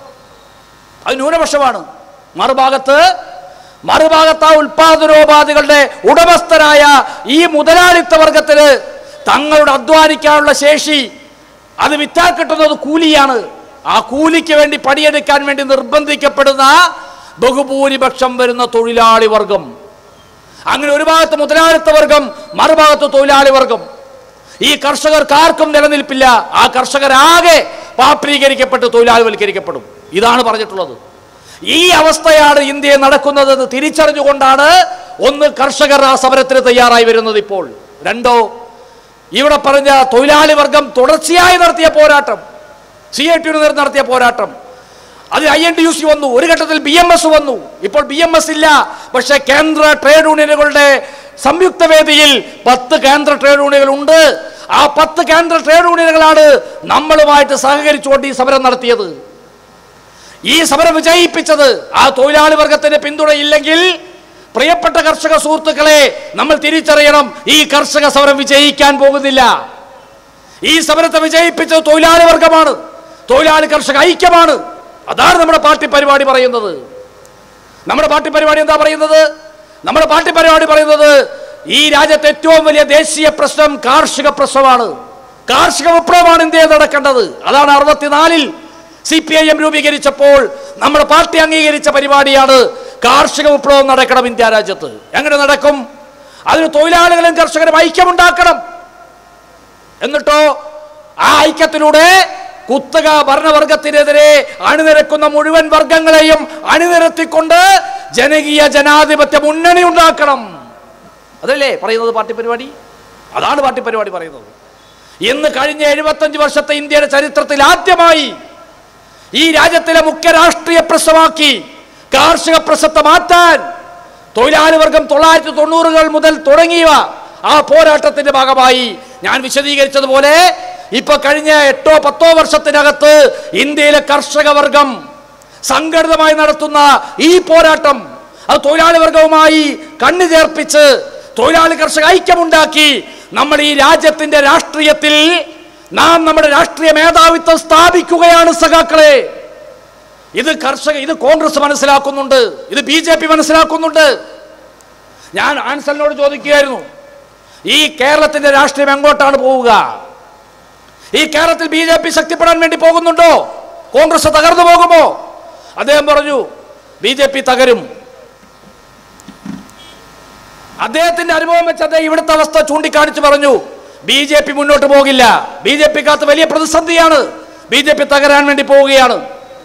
അത് ന്യൂനപക്ഷമാണ് മറുഭാഗത്ത് മറുഭാഗത്ത് ആ ഉൽപാദനോപാധികളുടെ ഉടമസ്ഥരായ ഈ മുതലാളിത്ത വർഗത്തിന് തങ്ങളുടെ അധ്വാനിക്കാനുള്ള ശേഷി അത് വിറ്റാൽ കിട്ടുന്നത് കൂലിയാണ് ആ കൂലിക്ക് വേണ്ടി പണിയെടുക്കാൻ വേണ്ടി നിർബന്ധിക്കപ്പെടുന്ന ബഹുഭൂരിപക്ഷം വരുന്ന തൊഴിലാളി വർഗം അങ്ങനെ ഒരു ഭാഗത്ത് മുതലാളിത്ത വർഗം മറുഭാഗത്ത് തൊഴിലാളി വർഗം ഈ കർഷകർക്ക് ആർക്കും നിലനിൽപ്പില്ല ആ കർഷകരാകെ പാപ്രീകരിക്കപ്പെട്ട് തൊഴിലാളിവൽക്കരിക്കപ്പെടും ഇതാണ് പറഞ്ഞിട്ടുള്ളത് ഈ അവസ്ഥയാണ് ഇന്ത്യയിൽ നടക്കുന്നതെന്ന് തിരിച്ചറിഞ്ഞുകൊണ്ടാണ് ഒന്ന് കർഷകർ ആ സമരത്തിന് തയ്യാറായി വരുന്നത് ഇപ്പോൾ രണ്ടോ ഇവിടെ പറഞ്ഞ തൊഴിലാളി വർഗം തുടർച്ചയായി നടത്തിയ പോരാട്ടം സി ഐ ടി നടത്തിയ പോരാട്ടം അത് I N D U C വന്നു ഒരു ഘട്ടത്തിൽ ബി എം എസ് വന്നു ഇപ്പോൾ ബി എം എസ് ഇല്ല പക്ഷേ കേന്ദ്ര ട്രേഡ് യൂണിയനുകളുടെ സംയുക്ത വേദിയിൽ പത്ത് കേന്ദ്ര ട്രേഡ് യൂണിയനുകൾ ഉണ്ട് ആ പത്ത് കേന്ദ്ര ട്രേഡ് യൂണിയനുകളാണ് നമ്മളുമായിട്ട് സഹകരിച്ചുകൊണ്ട് ഈ സമരം നടത്തിയത് ഈ സമരം വിജയിപ്പിച്ചത് ആ തൊഴിലാളി വർഗത്തിന്റെ പിന്തുണയില്ലെങ്കിൽ പ്രിയപ്പെട്ട കർഷക സുഹൃത്തുക്കളെ നമ്മൾ തിരിച്ചറിയണം ഈ കർഷക സമരം വിജയിക്കാൻ പോകുന്നില്ല ഈ സമരത്തെ വിജയിപ്പിച്ചത് തൊഴിലാളി വർഗമാണ് തൊഴിലാളി കർഷക ഐക്യമാണ് അതാണ് നമ്മുടെ പാർട്ടി പരിപാടി പറയുന്നത് നമ്മുടെ പാർട്ടി പരിപാടി എന്താ പറയുന്നത് നമ്മുടെ പാർട്ടി പരിപാടി പറയുന്നത് ഈ രാജ്യത്തെ ഏറ്റവും വലിയ ദേശീയ പ്രശ്നം കാർഷിക പ്രശ്നമാണ് കാർഷിക വിപ്ലവമാണ് ഇന്ത്യയിൽ നടക്കേണ്ടത് അതാണ് അറുപത്തിനാലിൽ സി പി ഐ എം രൂപീകരിച്ചപ്പോൾ നമ്മുടെ പാർട്ടി അംഗീകരിച്ച പരിപാടിയാണ് കാർഷിക വിപ്ലവം നടക്കണം ഇന്ത്യ രാജ്യത്ത് എങ്ങനെ നടക്കും അതിന് തൊഴിലാളികളും കർഷകരും ഐക്യമുണ്ടാക്കണം എന്നിട്ടോ ആ ഐക്യത്തിലൂടെ കുത്തക ഭരണവർഗത്തിനെതിരെ അണിനിരക്കുന്ന മുഴുവൻ വർഗങ്ങളെയും അണിനിരത്തിക്കൊണ്ട് ജനകീയ ജനാധിപത്യ മുന്നണി ഉണ്ടാക്കണം അതല്ലേ പറയുന്നത് പാർട്ടി പരിപാടി അതാണ് പാർട്ടി പരിപാടി പറയുന്നത് ഇന്ന് കഴിഞ്ഞ എഴുപത്തഞ്ച് വർഷത്തെ ഇന്ത്യയുടെ ചരിത്രത്തിൽ ആദ്യമായി ഈ രാജ്യത്തിലെ മുഖ്യ രാഷ്ട്രീയ പ്രശ്നമാക്കി കാർഷിക പ്രശ്നത്തെ മാറ്റാൻ തൊഴിലാളി വർഗം തൊള്ളായിരത്തി തൊണ്ണൂറുകൾ മുതൽ തുടങ്ങിയ ആ പോരാട്ടത്തിന്റെ ഭാഗമായി ഞാൻ വിശദീകരിച്ചതുപോലെ ഇപ്പൊ കഴിഞ്ഞ എട്ടോ പത്തോ വർഷത്തിനകത്ത് ഇന്ത്യയിലെ കർഷക വർഗം സംഘടിതമായി നടത്തുന്ന ഈ പോരാട്ടം അത് തൊഴിലാളി വർഗവുമായി കണ്ണു ചേർപ്പിച്ച് തൊഴിലാളി കർഷക ഐക്യമുണ്ടാക്കി നമ്മൾ ഈ രാജ്യത്തിന്റെ രാഷ്ട്രീയത്തിൽ നാം നമ്മുടെ രാഷ്ട്രീയ മേധാവിത്വം സ്ഥാപിക്കുകയാണ് സഖാക്കളെ ഇത് കർഷക ഇത് കോൺഗ്രസ് മനസ്സിലാക്കുന്നുണ്ട് ഇത് ബി ജെ പി മനസ്സിലാക്കുന്നുണ്ട് ഞാൻ ആൻസലിനോട് ചോദിക്കുകയായിരുന്നു ഈ കേരളത്തിന്റെ രാഷ്ട്രീയം എങ്ങോട്ടാണ് പോവുക ഈ കേരളത്തിൽ ബി ജെ പി ശക്തിപ്പെടാൻ വേണ്ടി പോകുന്നുണ്ടോ കോൺഗ്രസ് തകർന്നു പോകുമോ അദ്ദേഹം പറഞ്ഞു ബി ജെ പി തകരും അദ്ദേഹത്തിന്റെ അനുഭവം വെച്ച് അദ്ദേഹം ഇവിടുത്തെ അവസ്ഥ ചൂണ്ടിക്കാണിച്ചു പറഞ്ഞു ബി ജെ പി മുന്നോട്ട് പോകില്ല ബി ജെ പിക്കകത്ത് വലിയ പ്രതിസന്ധിയാണ് ബി ജെ പി തകരാൻ വേണ്ടി പോവുകയാണ്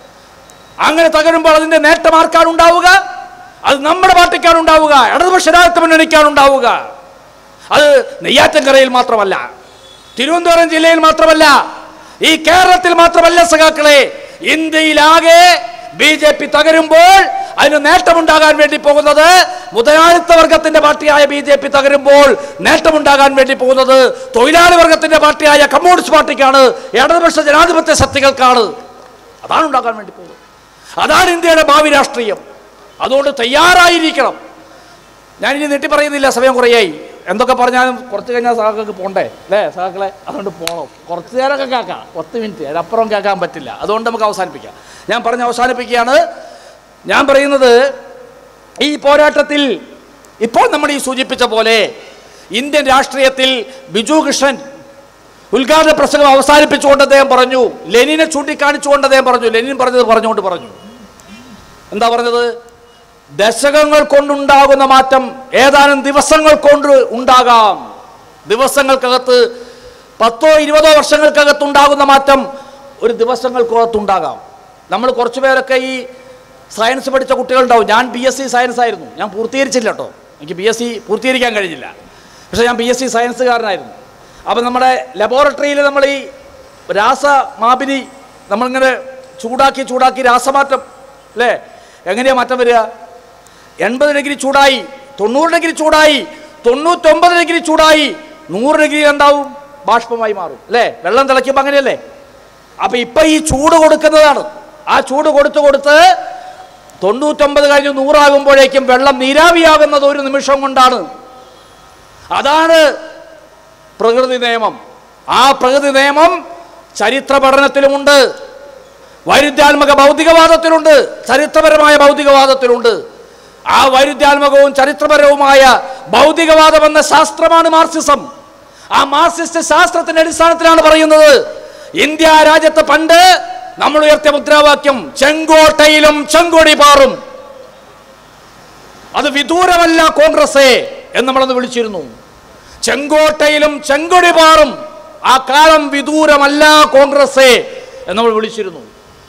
അങ്ങനെ തകരുമ്പോൾ അതിന്റെ നേട്ടം ആർക്കാണ് ഉണ്ടാവുക അത് നമ്മുടെ പാർട്ടിക്കാണ് ഉണ്ടാവുക ഇടതുപക്ഷ ജനാധിപത്യ മുന്നണിക്കാണ് ഉണ്ടാവുക അത് നെയ്യാറ്റൻകരയിൽ മാത്രമല്ല തിരുവനന്തപുരം ജില്ലയിൽ മാത്രമല്ല ഈ കേരളത്തിൽ മാത്രമല്ല സഖാക്കളെ ഇന്ത്യയിലാകെ ബി ജെ പി തകരുമ്പോൾ അതിന് നേട്ടമുണ്ടാകാൻ വേണ്ടി പോകുന്നത് മുതലാളിത്ത വർഗത്തിന്റെ പാർട്ടിയായ ബി ജെ പി തകരുമ്പോൾ നേട്ടമുണ്ടാകാൻ വേണ്ടി പോകുന്നത് തൊഴിലാളി വർഗത്തിന്റെ പാർട്ടിയായ കമ്മ്യൂണിസ്റ്റ് പാർട്ടിക്കാണ് ഇടതുപക്ഷ ജനാധിപത്യ ശക്തികൾക്കാണ് അതാണ് ഉണ്ടാകാൻ വേണ്ടി പോകുന്നത് അതാണ് ഇന്ത്യയുടെ ഭാവി രാഷ്ട്രീയം അതുകൊണ്ട് തയ്യാറായിരിക്കണം ഞാനിനി നീട്ടി പറയുന്നില്ല സമയം കുറയായി എന്തൊക്കെ പറഞ്ഞാലും കുറച്ച് കഴിഞ്ഞാൽ സഹാക്കൾക്ക് പോണ്ടേ അല്ലേ സഹാക്കളെ അതുകൊണ്ട് പോകണം കുറച്ച് നേരമൊക്കെ കേൾക്കാം പത്ത് മിനിറ്റ് അതിനപ്പുറം കേൾക്കാൻ പറ്റില്ല അതുകൊണ്ട് നമുക്ക് അവസാനിപ്പിക്കാം ഞാൻ പറഞ്ഞ് അവസാനിപ്പിക്കുകയാണ് ഞാൻ പറയുന്നത് ഈ പോരാട്ടത്തിൽ ഇപ്പോൾ നമ്മൾ ഈ സൂചിപ്പിച്ച പോലെ ഇന്ത്യൻ രാഷ്ട്രീയത്തിൽ ബിജു കൃഷ്ണൻ ഉദ്ഘാടന പ്രസംഗം അവസാനിപ്പിച്ചുകൊണ്ട് അദ്ദേഹം പറഞ്ഞു ലെനിനെ ചൂണ്ടിക്കാണിച്ചുകൊണ്ട് അദ്ദേഹം പറഞ്ഞു ലെനിൻ പറഞ്ഞത് പറഞ്ഞുകൊണ്ട് പറഞ്ഞു എന്താ പറഞ്ഞത് ദശകങ്ങൾ കൊണ്ടുണ്ടാകുന്ന മാറ്റം ഏതാനും ദിവസങ്ങൾ കൊണ്ട് ഉണ്ടാകാം ദിവസങ്ങൾക്കകത്ത് പത്തോ ഇരുപതോ വർഷങ്ങൾക്കകത്ത് ഉണ്ടാകുന്ന മാറ്റം ഒരു ദിവസങ്ങൾക്കകത്തുണ്ടാകാം നമ്മൾ കുറച്ച് പേരൊക്കെ ഈ സയൻസ് പഠിച്ച കുട്ടികളുണ്ടാവും ഞാൻ ബി എസ് സി സയൻസ് ആയിരുന്നു ഞാൻ പൂർത്തീകരിച്ചില്ല കേട്ടോ എനിക്ക് ബി എസ് സി പൂർത്തീകരിക്കാൻ കഴിഞ്ഞില്ല പക്ഷേ ഞാൻ ബി എസ് സി സയൻസുകാരനായിരുന്നു അപ്പം നമ്മുടെ ലബോറട്ടറിയിൽ നമ്മൾ ഈ രാസമാപിനി നമ്മളിങ്ങനെ ചൂടാക്കി ചൂടാക്കി രാസമാറ്റം അല്ലേ എങ്ങനെയാ മാറ്റം വരിക എൺപത് ഡിഗ്രി ചൂടായി തൊണ്ണൂറ് ഡിഗ്രി ചൂടായി തൊണ്ണൂറ്റൊമ്പത് ഡിഗ്രി ചൂടായി നൂറ് ഡിഗ്രി എന്താവും ബാഷ്പമായി മാറും അല്ലേ വെള്ളം തിളയ്ക്കുമ്പോൾ അങ്ങനെയല്ലേ അപ്പൊ ഇപ്പൊ ഈ ചൂട് കൊടുക്കുന്നതാണ് ആ ചൂട് കൊടുത്ത് കൊടുത്ത് തൊണ്ണൂറ്റൊമ്പത് കഴിഞ്ഞ് നൂറാകുമ്പോഴേക്കും വെള്ളം നീരാവിയാകുന്നത് ഒരു നിമിഷം കൊണ്ടാണ് അതാണ് പ്രകൃതി നിയമം ആ പ്രകൃതി നിയമം ചരിത്ര പഠനത്തിലുമുണ്ട് വൈരുദ്ധ്യാത്മക ഭൗതികവാദത്തിലുണ്ട് ചരിത്രപരമായ ഭൗതികവാദത്തിലുണ്ട് ആ വൈരുദ്ധ്യാത്മകവും ചരിത്രപരവുമായ ഭൗതികവാദം എന്ന ശാസ്ത്രമാണ് മാർക്സിസം ആ മാർക്സിസ്റ്റ് ശാസ്ത്രത്തിന്റെ അടിസ്ഥാനത്തിലാണ് പറയുന്നത് ഇന്ത്യ രാജ്യത്ത് പണ്ട് നമ്മൾ ഉയർത്തിയ മുദ്രാവാക്യം ചെങ്കോട്ടയിലും ചെങ്കൊടി പാറും അത് വിദൂരമല്ല കോൺഗ്രസേ എന്ന് നമ്മളന്ന് വിളിച്ചിരുന്നു ചെങ്കോട്ടയിലും ചെങ്കൊടി പാറും ആ കാലം വിദൂരമല്ല കോൺഗ്രസേ എന്ന് നമ്മൾ വിളിച്ചിരുന്നു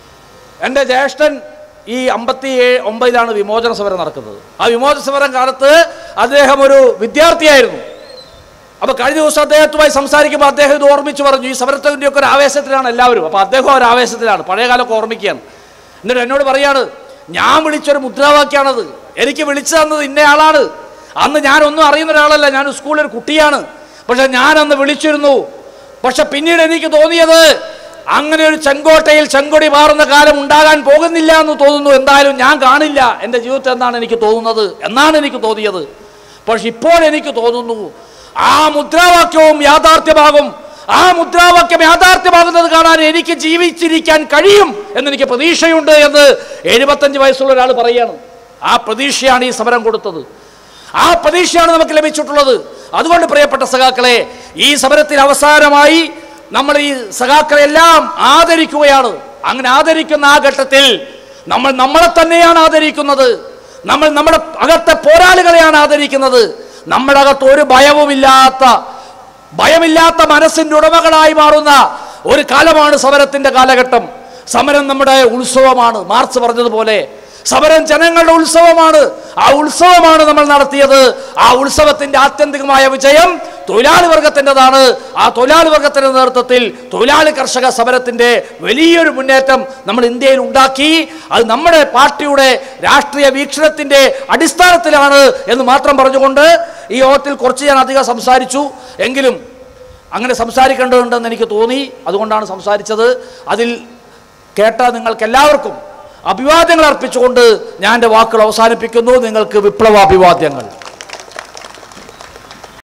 എൻ്റെ ജ്യേഷ്ഠൻ ഈ അമ്പത്തി ഏഴ് ഒമ്പതിലാണ് വിമോചന സമരം നടക്കുന്നത് ആ വിമോചന സമരം കാലത്ത് അദ്ദേഹം ഒരു വിദ്യാർത്ഥിയായിരുന്നു അപ്പോൾ കഴിഞ്ഞ ദിവസം അദ്ദേഹത്തുമായി സംസാരിക്കുമ്പോൾ അദ്ദേഹം ഇത് ഓർമ്മിച്ച് പറഞ്ഞു ഈ സമരത്തിൻ്റെ ഒക്കെ ഒരു ആവേശത്തിലാണ് എല്ലാവരും അപ്പോൾ അദ്ദേഹം ഒരു ആവേശത്തിലാണ് പഴയകാലമൊക്കെ ഓർമ്മിക്കുകയാണ് എന്നിട്ട് എന്നോട് പറയാണ് ഞാൻ വിളിച്ചൊരു മുദ്രാവാക്യാണത് എനിക്ക് വിളിച്ചു തന്നത് ഇന്നയാളാണ് അന്ന് ഞാനൊന്നും അറിയുന്ന ഒരാളല്ല ഞാൻ സ്കൂളിൽ ഒരു കുട്ടിയാണ് പക്ഷെ ഞാനന്ന് വിളിച്ചിരുന്നു പക്ഷെ പിന്നീട് എനിക്ക് തോന്നിയത് അങ്ങനെ ഒരു ചെങ്കോട്ടയിൽ ചെങ്കൊടി മാറുന്ന കാലം ഉണ്ടാകാൻ പോകുന്നില്ല എന്ന് തോന്നുന്നു എന്തായാലും ഞാൻ കാണില്ല എൻ്റെ ജീവിതത്തിൽ എന്നാണ് എനിക്ക് തോന്നുന്നത് എന്നാണ് എനിക്ക് തോന്നിയത് പക്ഷെ ഇപ്പോൾ എനിക്ക് തോന്നുന്നു ആ മുദ്രാവാക്യവും യാഥാർത്ഥ്യമാകും ആ മുദ്രാവാക്യം യാഥാർത്ഥ്യമാകുന്നത് കാണാൻ എനിക്ക് ജീവിച്ചിരിക്കാൻ കഴിയും എന്നെനിക്ക് പ്രതീക്ഷയുണ്ട് എന്ന് എഴുപത്തഞ്ച് വയസ്സുള്ള ഒരാൾ പറയാണ് ആ പ്രതീക്ഷയാണ് ഈ സമരം കൊടുത്തത് ആ പ്രതീക്ഷയാണ് നമുക്ക് ലഭിച്ചിട്ടുള്ളത് അതുകൊണ്ട് പ്രിയപ്പെട്ട സഖാക്കളെ ഈ സമരത്തിൽ അവസാനമായി നമ്മൾ ഈ സഖാക്കളെ എല്ലാം ആദരിക്കുകയാണ് അങ്ങനെ ആദരിക്കുന്ന ആ ഘട്ടത്തിൽ നമ്മൾ നമ്മളെ തന്നെയാണ് ആദരിക്കുന്നത് നമ്മൾ നമ്മുടെ അകത്തെ പോരാളികളെയാണ് ആദരിക്കുന്നത് നമ്മുടെ അകത്ത് ഒരു ഭയവുമില്ലാത്ത ഭയമില്ലാത്ത മനസ്സിന്റെ ഉടമകളായി മാറുന്ന ഒരു കാലമാണ് സമരത്തിന്റെ കാലഘട്ടം സമരം നമ്മുടെ ഉത്സവമാണ് മാർച്ച് പറഞ്ഞതുപോലെ സമരം ജനങ്ങളുടെ ഉത്സവമാണ് ആ ഉത്സവമാണ് നമ്മൾ നടത്തിയത് ആ ഉത്സവത്തിന്റെ ആത്യന്തികമായ വിജയം തൊഴിലാളി വർഗത്തിൻ്റെതാണ് ആ തൊഴിലാളി വർഗത്തിന്റെ നേതൃത്വത്തിൽ തൊഴിലാളി കർഷക സമരത്തിന്റെ വലിയൊരു മുന്നേറ്റം നമ്മൾ ഇന്ത്യയിൽ ഉണ്ടാക്കി അത് നമ്മുടെ പാർട്ടിയുടെ രാഷ്ട്രീയ വീക്ഷണത്തിന്റെ അടിസ്ഥാനത്തിലാണ് എന്ന് മാത്രം പറഞ്ഞുകൊണ്ട് ഈ യോഗത്തിൽ കുറച്ച് ഞാൻ അധികം സംസാരിച്ചു എങ്കിലും അങ്ങനെ സംസാരിക്കേണ്ടതുണ്ടെന്ന് എനിക്ക് തോന്നി അതുകൊണ്ടാണ് സംസാരിച്ചത് അതിൽ കേട്ട നിങ്ങൾക്ക് എല്ലാവർക്കും അഭിവാദ്യങ്ങൾ അർപ്പിച്ചുകൊണ്ട് ഞാൻ എൻ്റെ വാക്കുകൾ അവസാനിപ്പിക്കുന്നു നിങ്ങൾക്ക് വിപ്ലവ അഭിവാദ്യങ്ങൾ